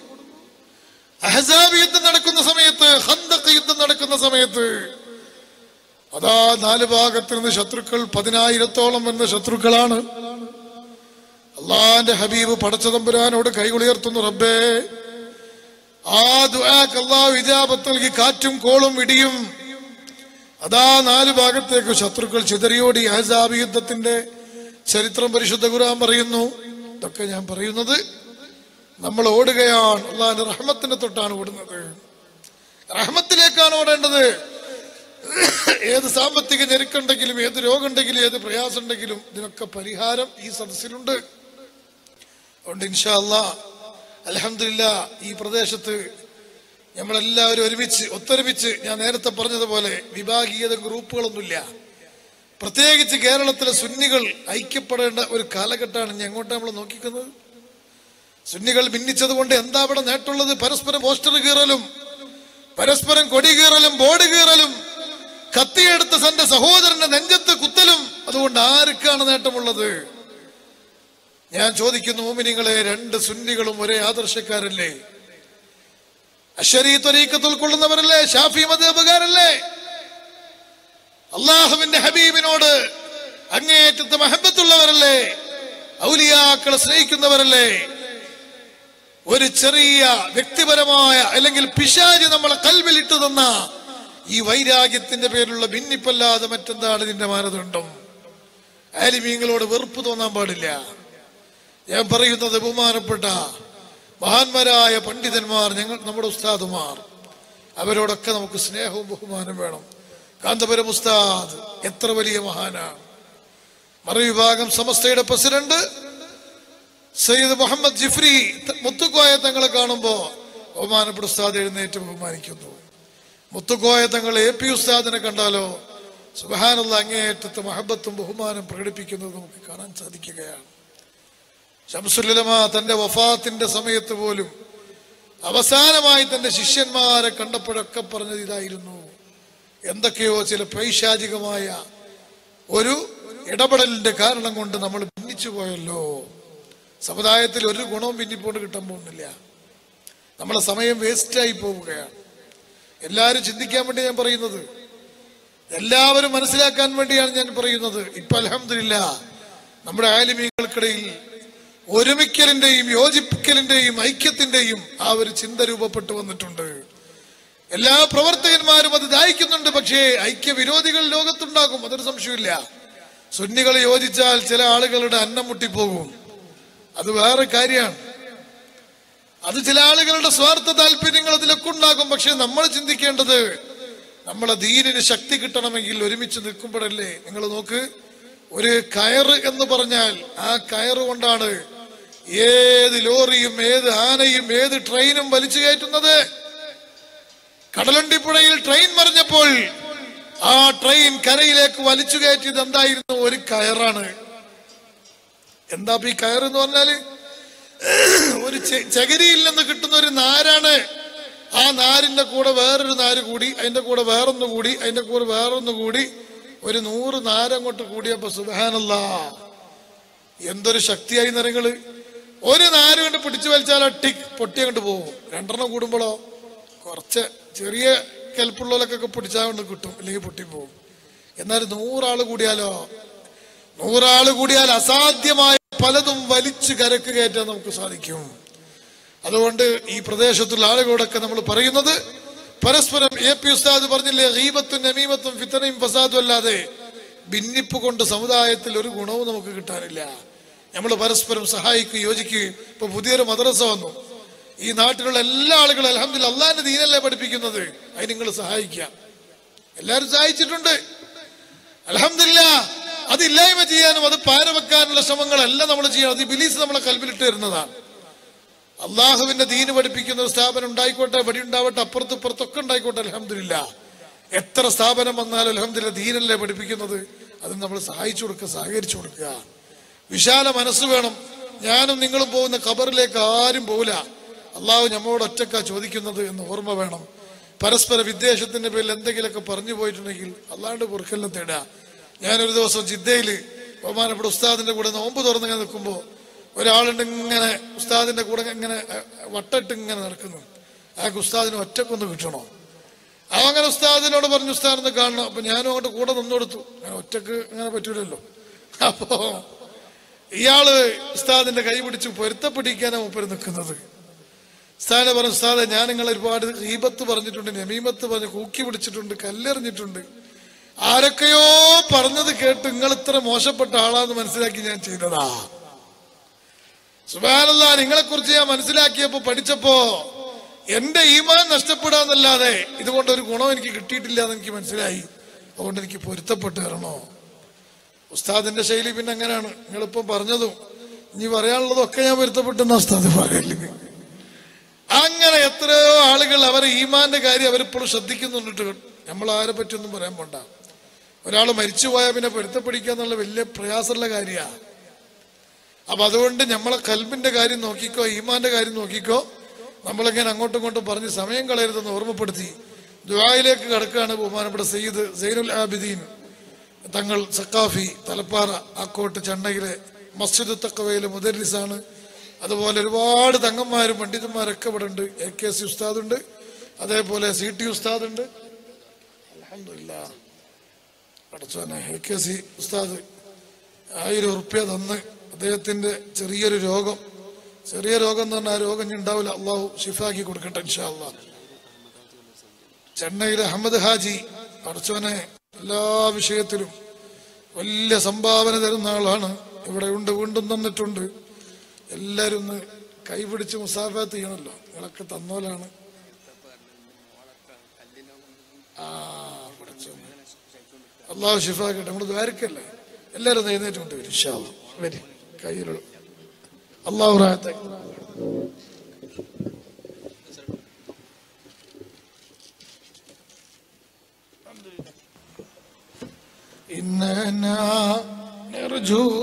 അഹസാബ് യുദ്ധം നടക്കുന്ന സമയത്ത് ഹന്തക്ക് യുദ്ധം നടക്കുന്ന സമയത്ത് അതാ നാല് ഭാഗത്ത് നിന്ന് ശത്രുക്കൾ പതിനായിരത്തോളം വരുന്ന ശത്രുക്കളാണ് അള്ളാന്റെ ഹബീബ് പടച്ചതമ്പുരാനോട് കൈകുളിയർത്തുന്നു റബ്ബേ ആ ദുആക്ക് അള്ളാഹു ഇജാബത്ത് നൽകി കാറ്റും കോളും ഇടിയും അതാ നാല് ഭാഗത്തേക്ക് ശത്രുക്കൾ ചിതറിയോടി അഹസാബ് യുദ്ധത്തിന്റെ ചരിത്രം പരിശുദ്ധ ഖുർആൻ പറയുന്നു ഇതൊക്കെ ഞാൻ പറയുന്നത് നമ്മൾ ഓടുകയാണ് അള്ളാഹിന്റെ റഹ്മത്തിനെ തൊട്ടാണ് ഓടുന്നത് റഹ്മത്തിലേക്കാണ് ഓടേണ്ടത് ഏത് സാമ്പത്തിക ഞെരുക്കുണ്ടെങ്കിലും ഏത് രോഗമുണ്ടെങ്കിലും ഏത് പ്രയാസം ഉണ്ടെങ്കിലും ഇതിനൊക്കെ പരിഹാരം ഈ സദസ്സിലുണ്ട് അതുകൊണ്ട് ഇൻഷാ അല്ലാ അലഹമില്ല ഈ പ്രദേശത്ത് നമ്മളെല്ലാവരും ഒരുമിച്ച് ഒത്തൊരുമിച്ച് ഞാൻ നേരത്തെ പറഞ്ഞതുപോലെ വിഭാഗീയത ഗ്രൂപ്പുകളൊന്നുമില്ല പ്രത്യേകിച്ച് കേരളത്തിലെ സുന്നികൾ ഐക്യപ്പെടേണ്ട ഒരു കാലഘട്ടമാണ് ഇനി എങ്ങോട്ടാണ് നമ്മൾ നോക്കിക്കുന്നത് സുന്നികൾ ഭിന്നിച്ചത് കൊണ്ട് എന്താ അവിടെ നേട്ടമുള്ളത് പരസ്പരം പോസ്റ്റർ കീറലും പരസ്പരം കൊടി കീറലും ബോർഡ് കീറലും കത്തിയെടുത്ത് തന്റെ സഹോദരന്റെ നെഞ്ചത്ത് കുത്തലും അതുകൊണ്ട് ആർക്കാണ് നേട്ടമുള്ളത് ഞാൻ ചോദിക്കുന്നു മോമിനിങ്ങളെ രണ്ട് സുന്നികളും ഒരേ ആദർശക്കാരല്ലേ അഷരീ ത്വരീക്കത്ത് ഉൾക്കൊള്ളുന്നവരല്ലേ ഷാഫി മതേബുകാരല്ലേ അള്ളാഹുവിന്റെ ഹബീബിനോട് അങ്ങേയറ്റത്ത് മഹബത്തുള്ളവരല്ലേ ഔലിയാക്കളെ സ്നേഹിക്കുന്നവരല്ലേ ഒരു ചെറിയ വ്യക്തിപരമായ അല്ലെങ്കിൽ പിശാജ് നമ്മളെ കൽവിലിട്ട് തന്ന ഈ വൈരാഗ്യത്തിന്റെ പേരിലുള്ള ഭിന്നിപ്പല്ലാതെ മറ്റെന്താണ് ഇതിന്റെ മാനദണ്ഡം ആലിമീങ്ങളോട് വെറുപ്പ് തോന്നാൻ പാടില്ല ഞാൻ പറയുന്നത് ബഹുമാനപ്പെട്ട മഹാന്മാരായ പണ്ഡിതന്മാർ ഞങ്ങൾ നമ്മുടെ ഉസ്താദുമാർ അവരോടൊക്കെ നമുക്ക് സ്നേഹവും ബഹുമാനം വേണം കാന്തപുരം ഉസ്താദ് എത്ര വലിയ മഹാനാണ് മറുവിഭാഗം സമസ്തയുടെ പ്രസിഡന്റ് സയ്യിദ് മുഹമ്മദ് ജിഫ്രി ത- മുത്തുക്കോയ തങ്ങളെ കാണുമ്പോ ബഹുമാനപ്പെട്ട ഉസ്താദ് എഴുന്നേറ്റ് ബഹുമാനിക്കുന്നു മുത്തുക്കോയ തങ്ങൾ എ പി ഉസ്താദിനെ കണ്ടാലോ സുബഹാനുള്ള അങ്ങേയറ്റത്ത് മഹബത്തും ബഹുമാനം പ്രകടിപ്പിക്കുന്നത് നമുക്ക് കാണാൻ സാധിക്കുകയാണ് ഷംസുലമ തന്റെ വഫാത്തിന്റെ സമയത്ത് പോലും അവസാനമായി തന്റെ ശിഷ്യന്മാരെ കണ്ടപ്പോഴൊക്കെ പറഞ്ഞത് ഇതായിരുന്നു എന്തൊക്കെയോ ചില പൈശാചികമായ ഒരു ഇടപെടലിന്റെ കാരണം കൊണ്ട് നമ്മൾ ഭിന്നിച്ചു പോയല്ലോ സമുദായത്തിൽ ഒരു ഗുണവും പിന്നിപ്പോണ്ട് കിട്ടാൻ പോകുന്നില്ല നമ്മളെ സമയം വേസ്റ്റായി പോവുകയാണ് എല്ലാവരും ചിന്തിക്കാൻ വേണ്ടി ഞാൻ പറയുന്നത് എല്ലാവരും മനസ്സിലാക്കാൻ വേണ്ടിയാണ് ഞാൻ പറയുന്നത് ഇപ്പൊ അലഹമില്ല നമ്മുടെ ആലിമീങ്ങൾക്കിടയിൽ ഒരുമിക്കലിന്റെയും യോജിപ്പിക്കലിന്റെയും ഐക്യത്തിന്റെയും ആ ഒരു ചിന്ത രൂപപ്പെട്ടു വന്നിട്ടുണ്ട് എല്ലാ പ്രവർത്തകന്മാരും അത് ദാഹിക്കുന്നുണ്ട് പക്ഷേ ഐക്യവിരോധികൾ ലോകത്തുണ്ടാകും അതൊരു സംശയമില്ല സുന്നികൾ യോജിച്ചാൽ ചില ആളുകളുടെ അന്നം മുട്ടിപ്പോകും അത് വേറെ കാര്യമാണ് അത് ചില ആളുകളുടെ സ്വാർത്ഥ താല്പര്യങ്ങൾ അതിലൊക്കെ ഉണ്ടാകും പക്ഷെ നമ്മൾ ചിന്തിക്കേണ്ടത് നമ്മളെ ദീനിന് ശക്തി കിട്ടണമെങ്കിൽ ഒരുമിച്ച് നിൽക്കുമ്പോഴല്ലേ നിങ്ങൾ നോക്ക് ഒരു കയറ് എന്ന് പറഞ്ഞാൽ ആ കയറ് കൊണ്ടാണ് ഏത് ലോറിയും ഏത് ആനയും ഏത് ട്രെയിനും വലിച്ചു കയറ്റുന്നത് കടലണ്ടിപ്പുഴയിൽ ട്രെയിൻ മറിഞ്ഞപ്പോൾ ആ ട്രെയിൻ കരയിലേക്ക് വലിച്ചു കയറ്റിയത് എന്തായിരുന്നു ഒരു കയറാണ് എന്താ ഇപ്പൊ ഈ കയർ എന്ന് പറഞ്ഞാല് ഒരു ചെ- ചകിരിയിൽ നിന്ന് കിട്ടുന്ന ഒരു നാരാണ് ആ നാരിന്റെ കൂടെ വേറൊരു നാര് കൂടി അതിന്റെ കൂടെ വേറൊന്ന് കൂടി അതിന്റെ കൂടെ വേറൊന്ന് കൂടി ഒരു നൂറ് നാരങ്ങോട്ട് കൂടിയപ്പോ സുബാനല്ല എന്തൊരു ശക്തിയായി നിറങ്ങള് ഒരു നാര് കൊണ്ട് പിടിച്ചു വലിച്ചാൽ അട്ടി പൊട്ടി അങ്ങോട്ട് പോകും രണ്ടെണ്ണം കൂടുമ്പോഴോ കുറച്ച് ചെറിയ കെൽപ്പുള്ളവരൊക്കെ പിടിച്ചാൽ കൊണ്ട് കിട്ടും അല്ലെങ്കിൽ പൊട്ടിപ്പോകും എന്നാൽ നൂറാള് കൂടിയാലോ നൂറാള് കൂടിയാൽ അസാധ്യമായ പലതും വലിച്ചു കരക്ക് കയറ്റാൻ നമുക്ക് സാധിക്കും അതുകൊണ്ട് ഈ പ്രദേശത്തുള്ള ആളുകളോടൊക്കെ നമ്മൾ പറയുന്നത് പരസ്പരം എ പി ഉസ്താദ് പറഞ്ഞില്ലേ ഹീബത്തും നമീമത്തും ഫിത്തനയും ഫസാദും അല്ലാതെ ഭിന്നിപ്പ് കൊണ്ട് സമുദായത്തിൽ ഒരു ഗുണവും നമുക്ക് കിട്ടാനില്ല നമ്മൾ പരസ്പരം സഹായിക്കുകയും യോജിക്കുകയും ഇപ്പൊ പുതിയൊരു മദ്രസ വന്നു ഈ നാട്ടിലുള്ള എല്ലാ ആളുകളും അലഹമില്ല അള്ളാന്റെ ദീനല്ലേ പഠിപ്പിക്കുന്നത് അതിന് നിങ്ങൾ സഹായിക്കുക എല്ലാവരും സഹായിച്ചിട്ടുണ്ട് അലഹമില്ല അതില്ലായ്മ ചെയ്യാനും അത് പാരവെക്കാനുള്ള ശ്രമങ്ങളല്ല നമ്മൾ ചെയ്യണം അത് ബിലീസ് നമ്മളെ കൽവിലിട്ട് വരുന്നതാണ് അള്ളാഹുവിന്റെ ദീന് പഠിപ്പിക്കുന്ന ഒരു സ്ഥാപനം ഉണ്ടായിക്കോട്ടെ ഇവിടെ ഉണ്ടാവട്ടെ അപ്പുറത്ത് ഇപ്പുറത്തൊക്കെ ഉണ്ടായിക്കോട്ടെ അലഹമില്ല എത്ര സ്ഥാപനം വന്നാലും അലഹമില്ല ദീനല്ലേ പഠിപ്പിക്കുന്നത് അത് നമ്മൾ സഹായിച്ചു കൊടുക്കുക സഹകരിച്ചു കൊടുക്കുക വിശാല മനസ്സ് വേണം ഞാനും നിങ്ങളും പോകുന്ന ഖബറിലേക്ക് ആരും പോവില്ല അള്ളാഹു നമ്മളോട് ഒറ്റക്കാ ചോദിക്കുന്നത് എന്ന് ഓർമ്മ വേണം പരസ്പര വിദ്വേഷത്തിന്റെ പേരിൽ എന്തെങ്കിലുമൊക്കെ പറഞ്ഞു പോയിട്ടുണ്ടെങ്കിൽ അള്ളാണ്ട് പൊറുക്കെല്ലാം തേടുക ഞാനൊരു ദിവസം ജിദ്ദയിൽ ബഹുമാനപ്പെട്ട ഉസ്താദിന്റെ കൂടെ നോമ്പ് തുറന്നിങ്ങനെ നിൽക്കുമ്പോൾ ഒരാളുണ്ട് ഇങ്ങനെ ഉസ്താദിന്റെ കൂടെ ഇങ്ങനെ അഹ്, വട്ടമിട്ട് ഇങ്ങനെ നടക്കുന്നു അയാൾക്ക് ഉസ്താദിന് ഒറ്റക്കൊന്ന് കിട്ടണോ അവൻ അങ്ങനെ ഉസ്താദിനോട് പറഞ്ഞു ഉസ്താദിനെ കാണണം അപ്പൊ ഞാനും അങ്ങോട്ട് കൂടെ നിന്നു കൊടുത്തു അങ്ങനെ ഒറ്റക്ക് അങ്ങനെ പറ്റൂലല്ലോ അപ്പോ ഇയാള് ഉസ്താദിന്റെ കൈ പിടിച്ച് പൊരുത്തപ്പെടിക്കാനാണ് മൂപ്പര് നിൽക്കുന്നത് ഉസ്താദിനെ പറഞ്ഞു ഉസ്താദെ ഞാൻ നിങ്ങളെ ഒരുപാട് ഈബത്ത് പറഞ്ഞിട്ടുണ്ട് നമീമത്ത് പറഞ്ഞ് കൂക്കി പിടിച്ചിട്ടുണ്ട് കല്ലെറിഞ്ഞിട്ടുണ്ട് ആരൊക്കെയോ പറഞ്ഞത് കേട്ട് നിങ്ങൾ ഇത്ര മോശപ്പെട്ട ആളാന്ന് മനസ്സിലാക്കി ഞാൻ ചെയ്തതാ സുബാനല്ല നിങ്ങളെ കുറിച്ച് ഞാൻ മനസ്സിലാക്കിയപ്പോ പഠിച്ചപ്പോ എന്റെ ഈമാൻ നഷ്ടപ്പെടാന്നല്ലാതെ ഇതുകൊണ്ട് ഒരു ഗുണം എനിക്ക് കിട്ടിയിട്ടില്ല എന്ന് എനിക്ക് മനസ്സിലായി അതുകൊണ്ട് എനിക്ക് പൊരുത്തപ്പെട്ട് തരണോ ഉസ്താദിന്റെ ശൈലി പിന്നെ അങ്ങനെയാണ് നിങ്ങളിപ്പം പറഞ്ഞതും ഇനി പറയാനുള്ളതൊക്കെ ഞാൻ പൊരുത്തപ്പെട്ടെന്ന ഉസ്താദ് പറയല്ലേ അങ്ങനെ എത്രയോ ആളുകൾ അവരെ ഈമാന്റെ കാര്യം അവരിപ്പോഴും ശ്രദ്ധിക്കുന്നുണ്ട് നമ്മൾ ആരെ പറ്റിയൊന്നും പറയാൻ പോണ്ട ഒരാൾ മരിച്ചുപോയാൽ പിന്നെ പൊരുത്തപ്പെടിക്കുക എന്നുള്ള വലിയ പ്രയാസമുള്ള കാര്യമാണ് അപ്പൊ അതുകൊണ്ട് നമ്മളെ കൽബിന്റെ കാര്യം നോക്കിക്കോ ഈമാന്റെ കാര്യം നോക്കിക്കോ നമ്മളിങ്ങനെ അങ്ങോട്ടും ഇങ്ങോട്ടും പറഞ്ഞ് സമയം കളയരുതെന്ന് ഓർമ്മപ്പെടുത്തി ദുബായിലേക്ക് കടക്കുകയാണ് ബഹുമാനപ്പെട്ട സയ്യിദ് സൈനുൽ ആബിദീൻ തങ്ങൾ സക്കാഫി തലപ്പാറ ആക്കോട്ട് ചെന്നൈയിലെ മസ്ജിദ് തക്കവയിലെ മുദരിസാണ് അതുപോലെ ഒരുപാട് തങ്ങന്മാരും പണ്ഡിതന്മാരൊക്കെ ഇവിടെ ഉണ്ട് എ കെ സി ഉസ്താദുണ്ട് അതേപോലെ സി ടി ഉസ്താദുണ്ട് അൽഹംദുലില്ലാ പഠിച്ചോനെ എ കെ സി ഉസ്താദ് ആയിരം ഉറുപ്പ്യ തന്ന് അദ്ദേഹത്തിന്റെ ചെറിയൊരു രോഗം ചെറിയ രോഗം എന്ന് പറഞ്ഞാൽ ആ രോഗം ഇനി ഉണ്ടാവില്ല അള്ളാഹു ഷിഫാക്കി കൊടുക്കട്ടെ ഇൻഷാ അള്ളാഹ് ചെന്നൈയിലെ അഹമ്മദ് ഹാജി പഠിച്ചവനെ എല്ലാ വിഷയത്തിലും വലിയ സംഭാവന തരുന്ന ആളാണ് ഇവിടെ ഉണ്ട് വീണ്ടും തന്നിട്ടുണ്ട് എല്ലാവരും ഒന്ന് കൈപിടിച്ച് മുസാഫാത്ത് ചെയ്യണമല്ലോ നിങ്ങളൊക്കെ തന്നോലാണ് ആ പഠിച്ചോനെ അള്ളാഹു ഷിഫാക്കട്ടെ നമ്മൾ ദ്വാരക്കല്ലേ എല്ലാവരും ഒന്ന് എഴുന്നേറ്റ് കൊണ്ട് വരും ഇൻഷാ അല്ലാ. വരി കയ്യിലുള്ള അള്ളാഹു റാഹത്താക്കി إننا نرجو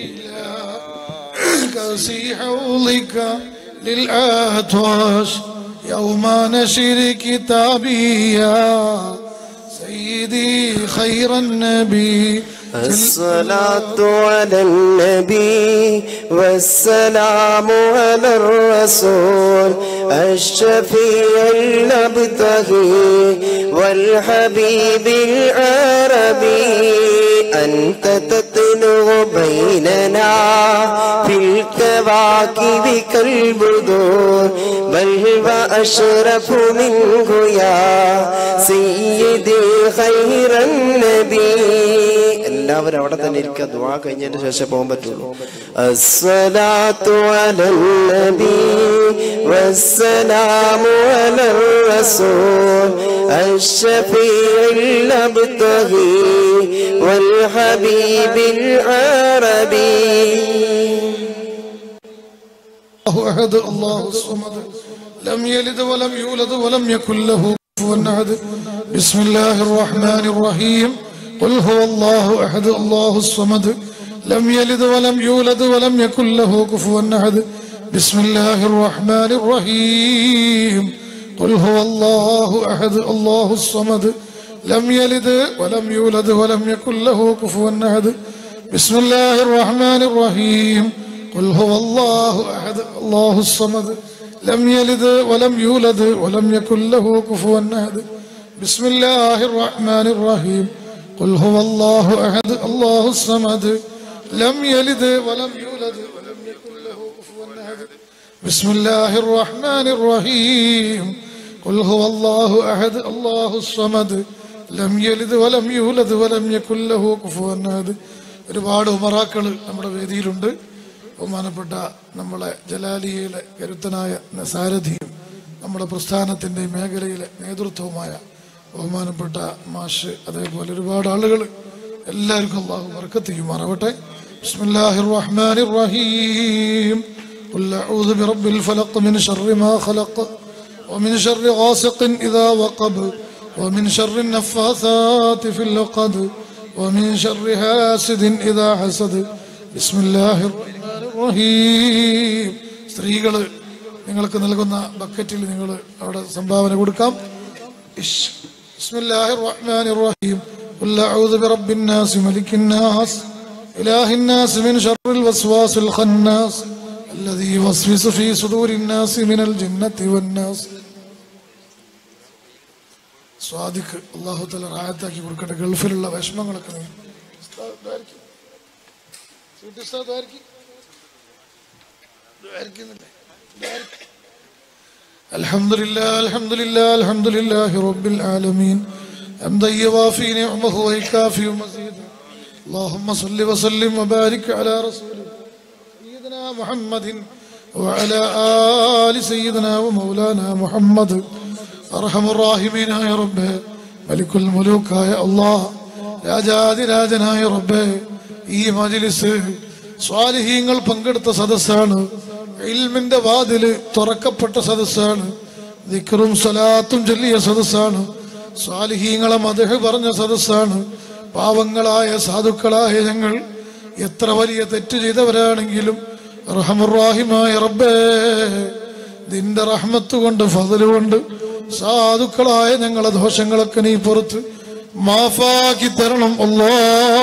إلهك في حوضك للأطواش يوم نشر كتابي يا سيدي خير النبي الصلاة على النبي والسلام على الرسول الشفيع المبتغي والحبيب العربي أنت تتلو بيننا في الكواكب كالبدور بل وأشرف منه يا سيدي خير النبي എല്ലാവരും അവിടെ തന്നെ ഇരിക്കുക ദുആ കഴിഞ്ഞതിന് ശേഷം പോകാൻ പറ്റുള്ളൂ അസ്സലാത്തു അലൻ നബി വസ്സലാമു അലർ റസൂൽ അഷ്ഫീഉൽ അബ്തഗി വൽ ഹബീബിൽ അറബി الله أحد الله الصمد لم يلد ولم يولد ولم يكن له كفوا أحد بسم الله الرحمن الرحيم قل هو الله أحد الله الصمد لم يلد ولم يولد ولم يكن له كفوا أحد بسم الله الرحمن الرحيم قل هو الله أحد الله الصمد لم يلد ولم يولد ولم يكن له كفوا أحد بسم الله الرحمن الرحيم قل هو الله أحد الله الصمد لم يلد ولم يولد ولم يكن له كفوا أحد بسم الله الرحمن الرحيم قل هو الله أحد الله الصمد لم يلد ولم يولد ولم يكن له كفوا أحد بسم الله الرحمن الرحيم قل هو الله أحد الله الصمد لم يلد ولم يولد ولم يكن له كفوا أحد ഒരുപാട് ഉമറാക്കൾ നമ്മുടെ വേദിയിലുണ്ട് ബഹുമാനപ്പെട്ട നമ്മളെ ജലാലിയയിലെ കരുത്തനായ സാരഥിയും നമ്മുടെ പ്രസ്ഥാനത്തിൻ്റെ മേഖലയിലെ നേതൃത്വവുമായ ബഹുമാനപ്പെട്ട മാഷ് അതേപോലെ ഒരുപാട് ആളുകൾ എല്ലാവർക്കും അള്ളാഹു വർക്കത്ത് ചെയ്യുമാറാവട്ടെ ബിസ്മില്ലാഹിർ റഹ്മാനിർ റഹീം قل أعوذ برب الفلق من شر ما خلق ومن شر غاسق إذا وقب ومن شر النفاثات في العقد ومن شر حاسد إذا حسد بسم الله الرحمن الرحيم സ്ത്രീകൾ നിങ്ങൾക്ക് നൽകുന്ന ബക്കറ്റിൽ നിങ്ങൾ അവിടെ സംഭാവന കൊടുക്കാം ഇഷ്. بسم الله الرحمن الرحيم قل أعوذ برب الناس ملك الناس إله الناس من شر الوسواس الخناس الذي يوسوس في صدور الناس من الجنة والناس സ്വാദിക്ക് അള്ളാഹു തല റായത്താക്കി കൊടുക്കട്ടെ ഗൾഫിലുള്ള വിഷമങ്ങളൊക്കെ നീ ഉസ്താദ് ദ്വാരക്ക്. സ്വീറ്റ് ഉസ്താദ് ദ്വാരക്ക്. ദ്വാരക്കുന്നില്ലേ? ദ്വാരക്ക്. الحمد لله الحمد لله الحمد لله رب العالمين حمدا يوافي نعمه ويكافي مزيدا اللهم صل وسلم وبارك على رسوله سيدنا محمد وعلى آل سيدنا ومولانا محمد أرحم الراحمين يا رب ملك الملوك يا الله രാജാതിരാജനായ റബ്ബേ ഈ മജിലിസ് സ്വാലിഹീങ്ങൾ പങ്കെടുത്ത സദസ്സാണ് ഇൽമിന്റെ വാതില് തുറക്കപ്പെട്ട സദസ്സാണ് ദിക്റും സ്വലാത്തും ചൊല്ലിയ സദസ്സാണ് സ്വാലിഹീങ്ങളെ മതഹ് പറഞ്ഞ സദസ്സാണ് പാവങ്ങളായ സാധുക്കളായ ഞങ്ങൾ എത്ര വലിയ തെറ്റ് ചെയ്തവരാണെങ്കിലും റഹമുറാഹിമായ റബ്ബേ നിന്റെ റഹ്മത്ത് കൊണ്ട് ഫതല് കൊണ്ട് സാധുക്കളായ ഞങ്ങളെ ദോഷങ്ങളൊക്കെ നീ പുറത്ത് മാഫാക്കി തരണം അല്ലാ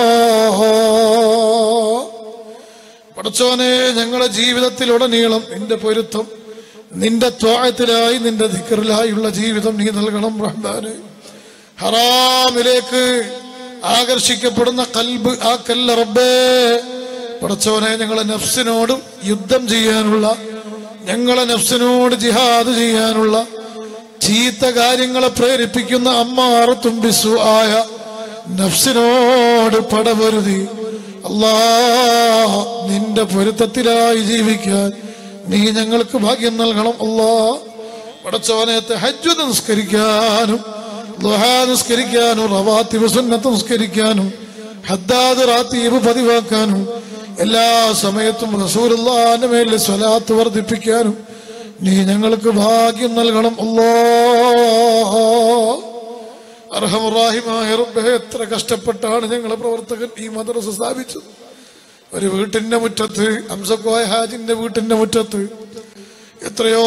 പടച്ചോനെ ഞങ്ങളുടെ ജീവിതത്തിലുടനീളം നിന്റെ പൊരുത്തം നിന്റെ ത്വാഴത്തിലായി നിന്റെ ധിക്കറിലായുള്ള ജീവിതം നീ നൽകണം റഹ്മാന് ഹറാമിലേക്ക് ആകർഷിക്കപ്പെടുന്ന കൽബ് ആ കല്ല റബ്ബേ പടച്ചോനെ ഞങ്ങളെ നഫ്സിനോടും യുദ്ധം ചെയ്യാനുള്ള ഞങ്ങളെ നഫ്സിനോട് ജിഹാദ് ചെയ്യാനുള്ള ചീത്ത കാര്യങ്ങളെ പ്രേരിപ്പിക്കുന്ന അമ്മാറത്തും ബിസു ആയ നഫ്സിനോട് പടപൊരുതി അല്ലാ നിന്റെ പൊരുത്തത്തിലായി ജീവിക്കാൻ നീ ഞങ്ങൾക്ക് ഭാഗ്യം നൽകണം അല്ലാ പടച്ചോനെ ഹജ്ജു നിസ്കരിക്കാനും ദുഹാ നിസ്കരിക്കാനും റവാത്തിബ് സുന്നത്ത് നിസ്കരിക്കാനും ഹദ്ദാദ് റാത്തീബ് പതിവാക്കാനും എല്ലാ സമയത്തും റസൂലുള്ളാന്റെ മേലിൽ സ്വലാത്ത് വർദ്ധിപ്പിക്കാനും നീ ഞങ്ങൾക്ക് ഭാഗ്യം നൽകണം അല്ലാ അർഹമുറാഹിമായ റബ്ബേ എത്ര കഷ്ടപ്പെട്ടാണ് ഞങ്ങളെ പ്രവർത്തകൻ ഈ മദ്രസ സ്ഥാപിച്ചത് ഒരു വീട്ടിന്റെ മുറ്റത്ത് ഹംസക്കോയ ഹാജിന്റെ വീട്ടിന്റെ മുറ്റത്ത് എത്രയോ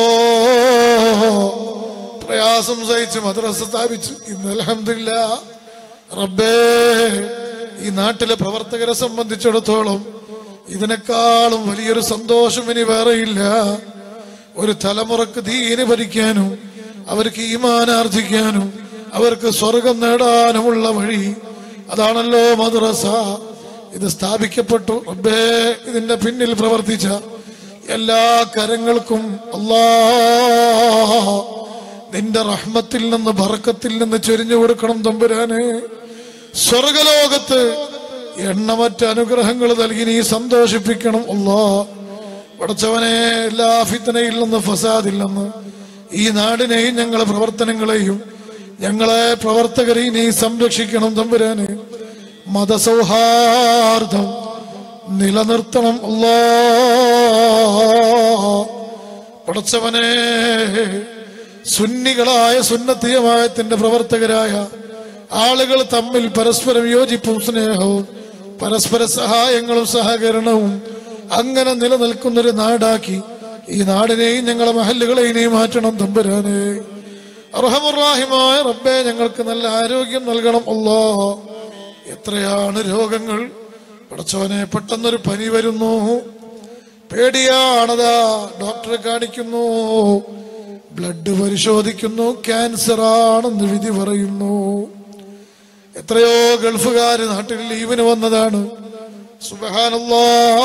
പ്രയാസം സഹിച്ച് മദ്രസ സ്ഥാപിച്ചു ഇന്ന് അലഹമില്ല റബ്ബേ ഈ നാട്ടിലെ പ്രവർത്തകരെ സംബന്ധിച്ചിടത്തോളം ഇതിനേക്കാളും വലിയൊരു സന്തോഷം ഇനി വേറെയില്ല ഒരു തലമുറക്ക് ദീന് ഭരിക്കാനും അവർക്ക് ഈമാനാർജിക്കാനും അവർക്ക് സ്വർഗം നേടാനുമുള്ള വഴി അതാണല്ലോ മദ്രസ ഇത് സ്ഥാപിക്കപ്പെട്ടു റബ്ബേ ഇതിന്റെ പിന്നിൽ പ്രവർത്തിച്ച എല്ലാ കരങ്ങൾക്കും അല്ലാ നിന്റെ റഹ്മത്തിൽ നിന്ന് ബറക്കത്തിൽ നിന്ന് ചൊരിഞ്ഞു കൊടുക്കണം തമ്പുരാനെ സ്വർഗലോകത്ത് എണ്ണമറ്റ അനുഗ്രഹങ്ങൾ നൽകി നീ സന്തോഷിപ്പിക്കണം അല്ലാ പടച്ചവനെ എല്ലാ ഫിത്തനയിൽ നിന്ന് ഫസാദിൽ നിന്ന് ഈ നാടിനെയും ഞങ്ങളെ പ്രവർത്തനങ്ങളെയും ഞങ്ങളെ പ്രവർത്തകരെയും നീ സംരക്ഷിക്കണം തമ്പുരാനെ മതസൗഹാർദ്ദം നിലനിർത്തണം അല്ലാ പടച്ചവനെ സുന്നികളായ സുന്നത്തീയമായത്തിന്റെ പ്രവർത്തകരായ ആളുകൾ തമ്മിൽ പരസ്പരം യോജിപ്പും സ്നേഹവും പരസ്പര സഹായങ്ങളും സഹകരണവും അങ്ങനെ നിലനിൽക്കുന്നൊരു നാടാക്കി ഈ നാടിനെയും ഞങ്ങളെ മഹല്ലുകളെയും നീ മാറ്റണം തമ്പുരാനെ അർഹമുറാഹിമായ റബ്ബെ ഞങ്ങൾക്ക് നല്ല ആരോഗ്യം നൽകണം അല്ലോ എത്രയാണ് രോഗങ്ങൾ പടച്ചവനെ പെട്ടെന്നൊരു പനി വരുന്നു പേടിയാണതാ ഡോക്ടറെ കാണിക്കുന്നു ബ്ലഡ് പരിശോധിക്കുന്നു ക്യാൻസർ ആണെന്ന് വിധി പറയുന്നു എത്രയോ ഗൾഫുകാര് നാട്ടിൽ ലീവിന് വന്നതാണ് സുബഹാനല്ലാ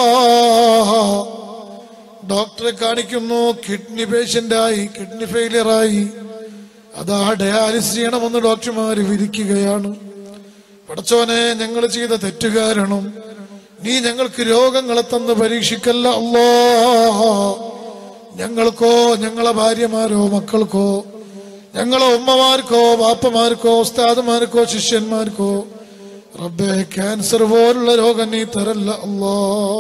ഡോക്ടറെ കാണിക്കുന്നു കിഡ്നി പേഷ്യന്റായി കിഡ്നി ഫെയിലിയറായി അതാ ഡയാലിസ് ചെയ്യണമെന്ന് ഡോക്ടർമാര് വിധിക്കുകയാണ് പടച്ചോനെ ഞങ്ങൾ ചെയ്ത തെറ്റ് കാരണം നീ ഞങ്ങൾക്ക് രോഗങ്ങളെ തന്ന് പരീക്ഷിക്കല്ല അല്ലോ ഞങ്ങൾക്കോ ഞങ്ങളെ ഭാര്യമാരോ മക്കൾക്കോ ഞങ്ങളെ ഉമ്മമാർക്കോ ബാപ്പമാർക്കോ ഉസ്താദുമാർക്കോ ശിഷ്യന്മാർക്കോ റബ്ബെ ക്യാൻസർ പോലുള്ള രോഗം നീ തരല്ല അല്ലോ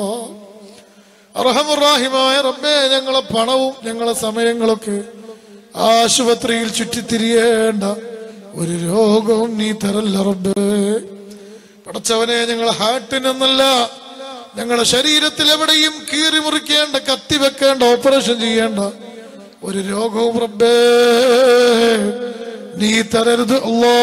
അർഹമുറാഹിമായ റബ്ബെ ഞങ്ങളെ പണവും ഞങ്ങളെ സമയങ്ങളൊക്കെ ആശുപത്രിയിൽ ചുറ്റിത്തിരിയേണ്ട ഒരു രോഗവും നീ തരല്ല റബ്ബേ പടച്ചവനെ ഞങ്ങൾ ഹാർട്ടിനെന്നല്ല ഞങ്ങളുടെ ശരീരത്തിൽ എവിടെയും കീറി മുറിക്കേണ്ട കത്തി വെക്കേണ്ട ഓപ്പറേഷൻ ചെയ്യേണ്ട ഒരു രോഗവും റബ്ബേ നീ തരരുത് അല്ലാ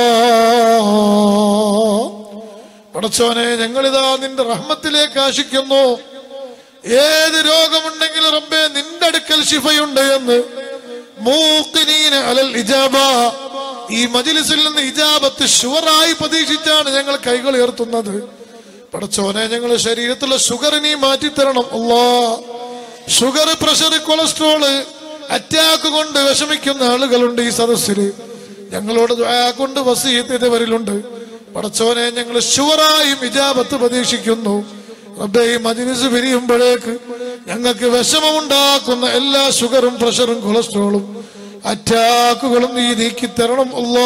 പടച്ചവനെ ഞങ്ങളിതാ നിന്റെ റഹ്മത്തിലേക്ക് ആശിക്കുന്നു ഏത് രോഗമുണ്ടെങ്കിലും റബ്ബേ നിന്റെ അടുക്കൽ ശിഫയുണ്ട് എന്ന് മൂക്കിനീന അലൽ ഇജാബ ഈ മജിലിസിൽ നിന്ന് ഇജാബത്ത് ഷുവറായി പ്രതീക്ഷിച്ചാണ് ഞങ്ങൾ കൈകൾ ഉയർത്തുന്നത് പടച്ചോനെ ഞങ്ങളുടെ ശരീരത്തിലുള്ള ഷുഗർ നീ മാറ്റിത്തരണം അല്ലാ ഷുഗർ പ്രഷർ കൊളസ്ട്രോള് അറ്റാക്ക് കൊണ്ട് വിഷമിക്കുന്ന ആളുകളുണ്ട് ഈ സദസ്സില് ഞങ്ങളോട് ദുആ കൊണ്ട് വസീത്ത് ഇതുവരിലുണ്ട് പടച്ചോനെ ഞങ്ങൾ ഷുവറായും ഇജാബത്ത് പ്രതീക്ഷിക്കുന്നു റബ്ബേ ഈ മജിലിസ് പിരിയുമ്പോഴേക്ക് ഞങ്ങൾക്ക് വിഷമമുണ്ടാക്കുന്ന എല്ലാ ഷുഗറും പ്രഷറും കൊളസ്ട്രോളും അറ്റാക്കുകളും നീ നീക്കി തരണം അല്ലാ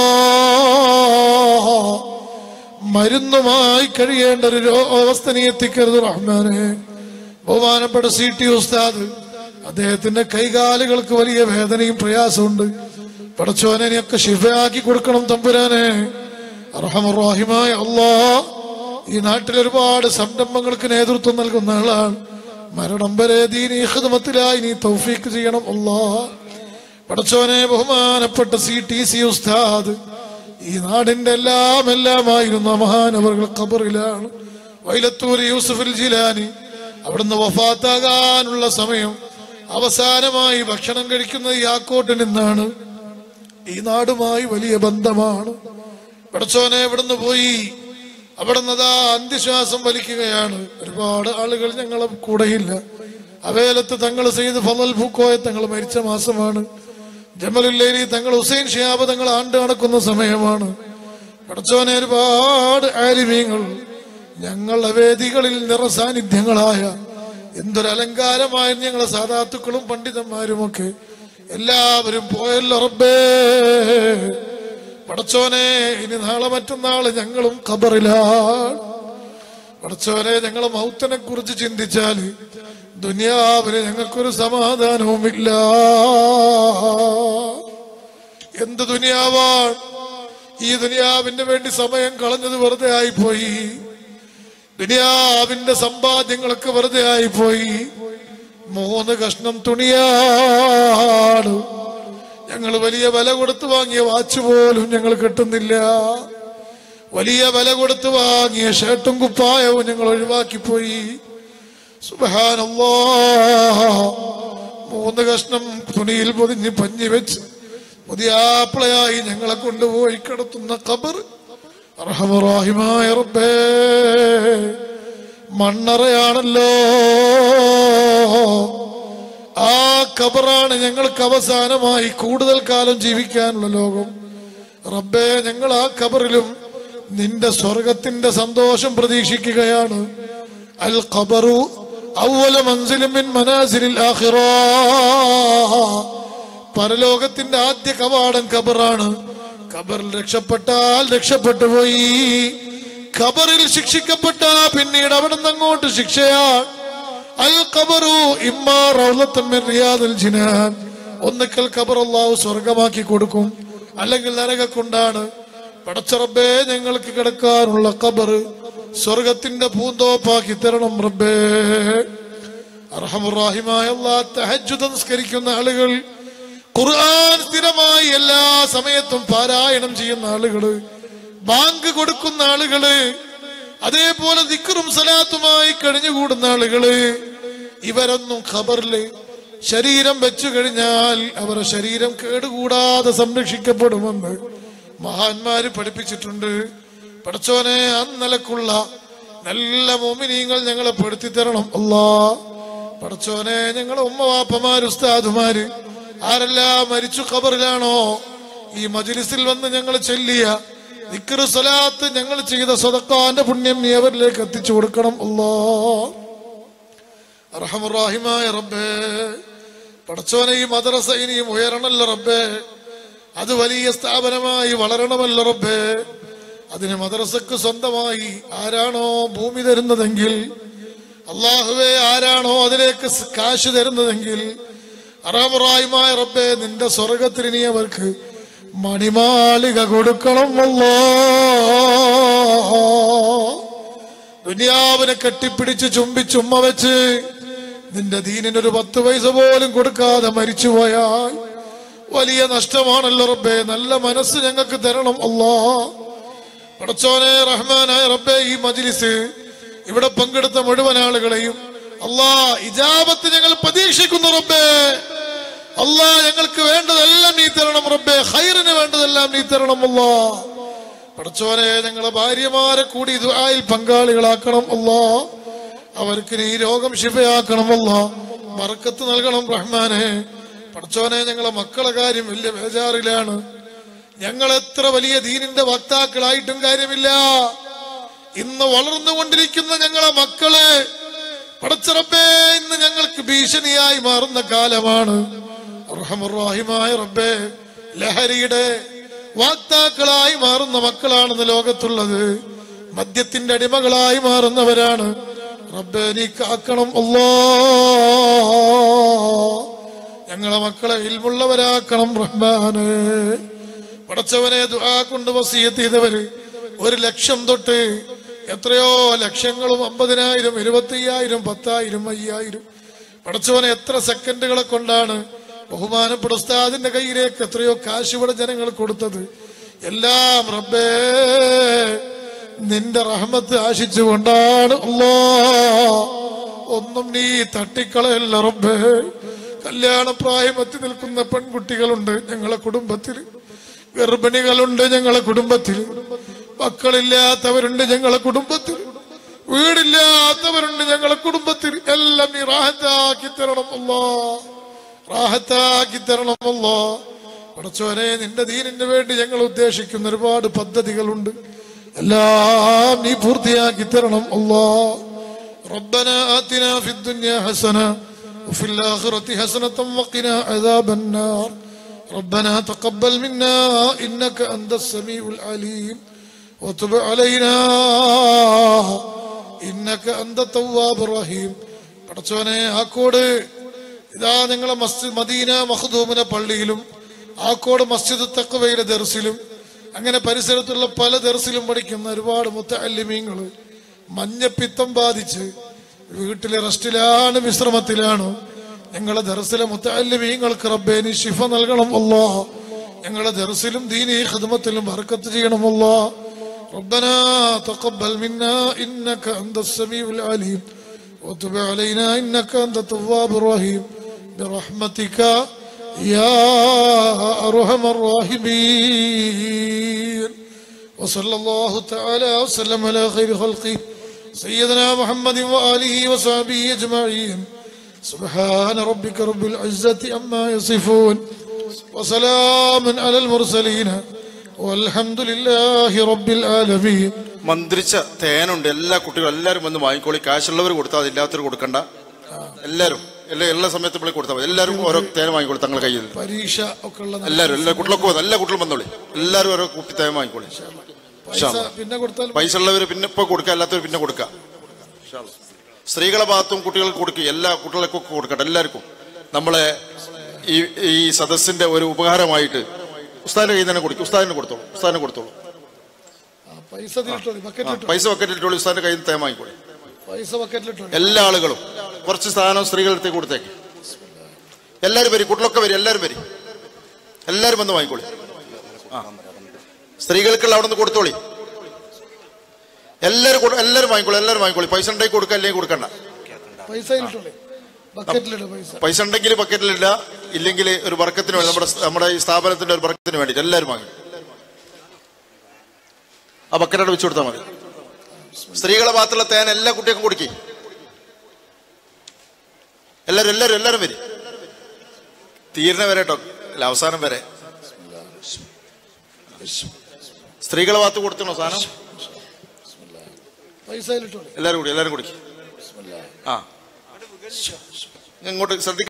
മരുന്നുമായി കഴിയേണ്ട ഒരു രോ- അവസ്ഥ നീ എത്തിക്കരുത് റഹ്മാനെ ബഹുമാനപ്പെട്ട സി ടി ഉസ്താദ് അദ്ദേഹത്തിന്റെ കൈകാലുകൾക്ക് വലിയ വേദനയും പ്രയാസമുണ്ട് പടച്ചോനെ നീയൊക്കെ ശിഫയാക്കി കൊടുക്കണം തമ്പുരാനെ അർഹമറാഹിമായ അല്ലാ ഈ നാട്ടിൽ ഒരുപാട് സംരംഭങ്ങൾക്ക് നേതൃത്വം നൽകുന്ന ആളാണ് മരണം വരെ ദീനീ ഹിദ്മത്തിലായി നീ തൗഫീക്ക് ചെയ്യണം അല്ലാ പടച്ചോനെ ബഹുമാനപ്പെട്ട സി ടി സി ഉസ്താദ് ഈ നാടിന്റെ എല്ലാം എല്ലാമായിരുന്ന മഹാനവറുകൾ ഖബറിലാണ് വൈലത്തൂർ യൂസുഫുൽ ജിലാനി അവിടുന്ന് വഫാത്താകാനുള്ള സമയം അവസാനമായി ഭക്ഷണം കഴിക്കുന്നത് യാക്കോട്ടിൽ നിന്നാണ് ഈ നാടുമായി വലിയ ബന്ധമാണ് പടച്ചോനെ ഇവിടുന്ന് പോയി അവിടുന്ന് അതാ അന്ത്യശ്വാസം വലിക്കുകയാണ് ഒരുപാട് ആളുകൾ ഞങ്ങളെ കൂടെയില്ല അവേലത്ത് തങ്ങൾ ചെയ്ത് ഫലൽ ഭൂക്കോയ തങ്ങൾ മരിച്ച മാസമാണ് ജമലുല്ലേരി തങ്ങൾ ഹുസൈൻ ഷിയാബ് തങ്ങൾ ആണ്ട് നടക്കുന്ന സമയമാണ് പടച്ചോനെ ഒരുപാട് ആലിമീങ്ങൾ ഞങ്ങളുടെ വേദികളിൽ നിറസാന്നിധ്യങ്ങളായ എന്തൊരു അലങ്കാരമായിരുന്നു ഞങ്ങളെ സാധാത്തുക്കളും പണ്ഡിതന്മാരുമൊക്കെ എല്ലാവരും പോയല്ലോ റബ്ബേ പടച്ചോനെ ഇനി നാളെ മറ്റന്നാള് ഞങ്ങളും ഖബറിലാണ് പടച്ചോനെ ഞങ്ങളെ മൗത്തനെ കുറിച്ച് ചിന്തിച്ചാൽ ദുനിയാവിന് ഞങ്ങൾക്കൊരു സമാധാനവുമില്ല എന്ത് ദുനിയാവാണ് ഈ ദുനിയാവിന്റെ വേണ്ടി സമയം കളഞ്ഞത് വെറുതെ ആയിപ്പോയി ദുനിയാവിന്റെ സമ്പാദ്യങ്ങളൊക്കെ വെറുതെ ആയിപ്പോയി മൂന്ന് കഷ്ണം തുണിയാണ് ഞങ്ങൾ വലിയ വില കൊടുത്ത് വാങ്ങിയ വാച്ച് പോലും ഞങ്ങൾ കിട്ടുന്നില്ല വലിയ വില കൊടുത്ത് വാങ്ങിയ ഷർട്ടും കുപ്പായവും ഞങ്ങൾ ഒഴിവാക്കിപ്പോയി സുബഹാനല്ലാ മൂന്ന് കഷ്ണം തുണിയിൽ പൊതിഞ്ഞ് പഞ്ഞി വെച്ച് പുതിയാപ്പിളയായി ഞങ്ങളെ കൊണ്ടുപോയി കിടത്തുന്ന ഖബർ അർഹമറാഹിമായ റബ്ബേ മണ്ണറയാണല്ലോ ആ ഖബറാണ് ഞങ്ങൾക്ക് അവസാനമായി കൂടുതൽ കാലം ജീവിക്കാനുള്ള ലോകം റബ്ബേ ഞങ്ങൾ ആ ഖബറിലും നിന്റെ സ്വർഗത്തിന്റെ സന്തോഷം പ്രതീക്ഷിക്കുകയാണ് അൽ ഖബറു അവല മൻസിലും മിൻ മനാസിലിൽ ആഖിറ പരലോകത്തിന്റെ ആദ്യ കവാടം ഖബറാണ് ഖബറിൽ രക്ഷപ്പെട്ടാൽ രക്ഷപ്പെട്ടു പോയി ഖബറിൽ ശിക്ഷിക്കപ്പെട്ടാൽ പിന്നീട് അവിടെ നിന്ന് അങ്ങോട്ട് ശിക്ഷയാണ് അൽ ഖബറു ഇമ്മാ റൗളത്തുൻ മിൻ റിയാദിൽ ജിനാൻ ഒന്നിക്കൽ ഖബർ അല്ലാഹു സ്വർഗമാക്കി കൊടുക്കും അല്ലെങ്കിൽ നരകക്കൊണ്ടാണ് പടച്ചറബേ ഞങ്ങൾക്ക് കിടക്കാനുള്ള ഖബർ സ്വർഗത്തിന്റെ പൂന്തോപ്പാക്കി തരണം റബ്ബേ അർഹമുറാഹിമായ അല്ലാഹ് തഹജ്ജുദ് നിസ്കരിക്കുന്ന ആളുകൾ ഖുർആൻ സ്ഥിരമായി എല്ലാ സമയത്തും പാരായണം ചെയ്യുന്ന ആളുകള് ബാങ്ക് കൊടുക്കുന്ന ആളുകള് അതേപോലെ ദിക്കറും സലാത്തുമായി കഴിഞ്ഞുകൂടുന്ന ആളുകള് ഇവരൊന്നും ഖബറില് ശരീരം വെച്ചു കഴിഞ്ഞാൽ അവരുടെ ശരീരം കേടുകൂടാതെ സംരക്ഷിക്കപ്പെടുമെന്ന് മഹാന്മാര് പഠിപ്പിച്ചിട്ടുണ്ട് പടച്ചോനെ അന്നലക്കുള്ള നല്ല മോമിനീങ്ങൾ ഞങ്ങളെ പെടുത്തി തരണം അല്ലാ പടച്ചോനെ ഞങ്ങളെ ഉമ്മവാപ്പമാര് ഉസ്താദുമാര് ആരെല്ലാം മരിച്ചു ഖബറിലാണോ ഈ മജ്ലിസിൽ വന്ന് ഞങ്ങൾ ചെല്ലിയ നിക്കറ് സ്വലാത്ത് ഞങ്ങൾ ചെയ്ത സ്വതക്കാന്റെ പുണ്യം നീ അവരിലേക്ക് എത്തിച്ചു കൊടുക്കണം അല്ലാ അർഹമുറാഹിമായ റബ്ബേ പടച്ചോനെ ഈ മദ്രസ ഇനിയും ഉയരണമല്ല റബ്ബേ അത് വലിയ സ്ഥാപനമായി വളരണമല്ല റബ്ബേ അതിന് മദ്രസക്ക് സ്വന്തമായി ആരാണോ ഭൂമി തരുന്നതെങ്കിൽ അള്ളാഹുവേ ആരാണോ അതിലേക്ക് സ് കാശ് തരുന്നതെങ്കിൽ അറാമുറായുമായ റബ്ബേ നിന്റെ സ്വർഗത്തിൽ നീ അവർക്ക് മണിമാളിക കൊടുക്കണം അല്ലോ ദുനിയാവിനെ കെട്ടിപ്പിടിച്ച് ചുംബിച്ചുമ്മ വെച്ച് നിന്റെ ദീനിനൊരു പത്ത് പൈസ പോലും കൊടുക്കാതെ മരിച്ചുപോയാൽ വലിയ നഷ്ടമാണല്ലോ റബ്ബേ നല്ല മനസ്സ് ഞങ്ങൾക്ക് തരണം അല്ലാ പടച്ചോനെ റഹ്മാനായ റബ്ബേ ഈ മജ്ലിസ് ഇവിടെ പങ്കെടുത്ത മുഴുവൻ ആളുകളെയും അല്ലാ ഇജാബത്ത് ഞങ്ങൾ പ്രതീക്ഷിക്കുന്നു റബ്ബേ അല്ലാ ഞങ്ങൾക്ക് വേണ്ടതെല്ലാം നീ തരണം റബ്ബേ ഹൈറിന് വേണ്ടതെല്ലാം നീ തരണം അല്ലാ പടച്ചോനെ ഞങ്ങളെ ഭാര്യമാരെ കൂടി ദുആയിൽ പങ്കാളികളാക്കണം അല്ലാ അവർക്ക് നീ രോഗം ശിഫയാക്കണം അല്ലാ ബർക്കത്ത് നൽകണം റഹ്മാനെ പടച്ചോനെ ഞങ്ങളെ മക്കളെ കാര്യം വലിയ ബേജാറിലാണ് ഞങ്ങൾ എത്ര വലിയ ദീനിന്റെ വക്താക്കളായിട്ടും കാര്യമില്ല ഇന്ന് വളർന്നുകൊണ്ടിരിക്കുന്ന ഞങ്ങളെ മക്കള് പടച്ചറബേ ഇന്ന് ഞങ്ങൾക്ക് ഭീഷണിയായി മാറുന്ന കാലമാണ് റഹമുറാഹിമായ റബ്ബേ ലഹരിയുടെ വാക്താക്കളായി മാറുന്ന മക്കളാണെന്ന് ലോകത്തുള്ളത് മദ്യത്തിന്റെ അടിമകളായി മാറുന്നവരാണ് റബ്ബേ നീ കാക്കണം അല്ലോ ഞങ്ങളെ മക്കളെ ഇൽമുള്ളവരാക്കണം റഹ്മാനെ പടച്ചവനെ ദുആ കൊണ്ട് വസീയത്ത് ചെയ്തവര് ഒരു ലക്ഷം തൊട്ട് എത്രയോ ലക്ഷങ്ങളും അമ്പതിനായിരം ഇരുപത്തയ്യായിരം പത്തായിരം അയ്യായിരം പടച്ചവനെ എത്ര സെക്കൻഡുകളെ കൊണ്ടാണ് ബഹുമാനപ്പെട്ട ഉസ്താദിന്റെ കയ്യിലേക്ക് എത്രയോ കാശ് ഇവിടെ ജനങ്ങൾ കൊടുത്തത് എല്ലാം റബ്ബേ നിന്റെ റഹ്മത്ത് ആശിച്ചുകൊണ്ടാണ് അല്ലോ ഒന്നും നീ തട്ടിക്കളയല്ല റബ്ബേ കല്യാണപ്രായം എത്തി നിൽക്കുന്ന പെൺകുട്ടികളുണ്ട് ഞങ്ങളെ കുടുംബത്തിൽ ഗർഭിണികളുണ്ട് ഞങ്ങളെ കുടുംബത്തിൽ മക്കളില്ലാത്തവരുണ്ട് ഞങ്ങളെ കുടുംബത്തിൽ വീടില്ലാത്തവരുണ്ട് ഞങ്ങളെ കുടുംബത്തിൽ എല്ലാം നീ റാഹത്താക്കി തരണം അല്ലോ റാഹത്താക്കി തരണം അല്ലോ പടച്ചോനെ നിന്റെ ദീനിന് വേണ്ടി ഞങ്ങൾ ഉദ്ദേശിക്കുന്ന ഒരുപാട് പദ്ധതികളുണ്ട് എല്ലാം നീ പൂർത്തിയാക്കി തരണം അല്ലോ ربنا آتنا في الدنيا حسنة وفي الآخرة حسنة وقنا عذاب النار ربنا تقبل منا إنك أنت السميع العليم وتب علينا إنك أنت التواب الرحيم പടച്ചോനെ ആക്കോട് ഇതാ നിങ്ങളെ മസ്ജിദ് മദീന മഹദൂമിന പള്ളിയിലും ആക്കോട് മസ്ജിദ് തക്കവയിലെ ദർസിലും അങ്ങനെ പരിസരത്തുള്ള പല ദർസിലും പഠിക്കുന്ന ഒരുപാട് മുത്തല്ലിമീങ്ങള് മഞ്ഞപ്പിത്തം ബാധിച്ച് വീട്ടിലെ റെസ്റ്റിലാണ് വിശ്രമത്തിലാണ് ഞങ്ങളെ ദർസിലെ മുത്തല്ലിമീങ്ങൾക്ക് റബ്ബേനി ശിഫ നൽകണം അല്ലോ ഞങ്ങളെ ദർസിലും ദീനി ഖിദ്മത്തിലും ബർക്കത്ത് ചെയ്യണം അല്ലോ ربنا تقبل منا إنك أنت السميع العليم وتب علينا إنك أنت التواب الرحيم برحمتك يا أرحم الراحمين وصلى الله تعالى وسلم على خير خلقه سيدنا محمد وآله وصحبه أجمعين سبحان ربك رب العزة أما يصفون وسلام على المرسلين والحمد لله رب العالمين മന്ത്രിച്ച തേനുണ്ട് എല്ലാ കുട്ടികളും എല്ലാവരും വന്ന് വാങ്ങിക്കോളി കാശുള്ളവർ കൊടുത്താൽ മതി ഇല്ലാത്തവർ കൊടുക്കണ്ട എല്ലാവരും എല്ലാ എല്ലാ സമയത്തും ഇവിടെ കൊടുത്താൽ മതി എല്ലാവരും ഓരോ തേൻ വാങ്ങിക്കോളി തങ്ങളുടെ കയ്യിൽ പരീക്ഷ ഒക്കെ ഉള്ള എല്ലാവരും എല്ലാ കുട്ടികളൊക്കെ വന്നു എല്ലാ കുട്ടികളും വന്നോളി എല്ലാവരും ഓരോ കുട്ടി തേൻ വാങ്ങിക്കോളി പൈസ പിന്നെ കൊടുത്താൽ പൈസ ഉള്ളവർ പിന്നെ ഇപ്പൊ കൊടുക്കുക അല്ലാത്തവർ പിന്നെ കൊടുക്കുക സ്ത്രീകളെ ഭാഗത്തും കുട്ടികൾക്ക് കൊടുക്കുക എല്ലാ കുട്ടികൾക്കും കൊടുക്കട്ടെ എല്ലാവർക്കും നമ്മളെ ഈ ഈ സദസ്സിന്റെ ഒരു ഉപകാരമായിട്ട് ഉസ്താദിന്റെ കയ്യിൽ തന്നെ കൊടുക്കും ഉസ്താദിന് കൊടുത്തോളൂ ഉസ്താദിന് കൊടുത്തോളൂ ആ, പൈസ ഇതിലിട്ടോളി ബക്കറ്റിലിട്ടോ പൈസ ബക്കറ്റിലിട്ടോളൂ ഉസ്താദിന്റെ കയ്യിൽ നിന്ന് തേൻ വാങ്ങിക്കോളി പൈസ ബക്കറ്റിലിട്ടോളി എല്ലാ ആളുകളും കുറച്ച് സ്ഥാനം സ്ത്രീകളടുത്തേക്ക് കൊടുത്തേക്ക് എല്ലാവരും വരും കുട്ടികളൊക്കെ വരും എല്ലാവരും വരും എല്ലാവരും വന്ന് വാങ്ങിക്കോളി ആ സ്ത്രീകൾക്കുള്ള അവിടെ നിന്ന് കൊടുത്തോളി എല്ലാവരും കൊടു- എല്ലാവരും വാങ്ങിക്കോളി എല്ലാവരും വാങ്ങിക്കോളി പൈസ ഉണ്ടെങ്കിൽ കൊടുക്കുക അല്ലെങ്കിൽ കൊടുക്കണ്ട പൈസ ഇതിലിട്ടോളി ബക്കറ്റിലിട പൈസ പൈസ ഉണ്ടെങ്കിൽ ബക്കറ്റിലില്ല ഇല്ലെങ്കിൽ ഒരു വർക്കത്തിന് വേണ്ടി നമ്മുടെ നമ്മുടെ ഈ സ്ഥാപനത്തിന്റെ ഒരു വർക്കത്തിന് വേണ്ടിയിട്ട് എല്ലാവരും വാങ്ങി ആ ബക്കറ്റോട് വെച്ച് കൊടുത്താൽ മതി സ്ത്രീകളെ ഭാഗത്തുള്ള തേൻ എല്ലാ കുട്ടികൾക്കും കൊടുക്കി എല്ലാവരും എല്ലാവരും എല്ലാവരും വരും തീരണ വരെ കേട്ടോ അല്ല അവസാനം വരെ സ്ത്രീകളെ ഭാഗത്ത് കൊടുത്തണോ സാധനം പൈസ ഇതിലിട്ടോളി എല്ലാവരും കൂടി എല്ലാവരും കുടിക്കും ആ ഇങ്ങോട്ട് ശ്രദ്ധിക്ക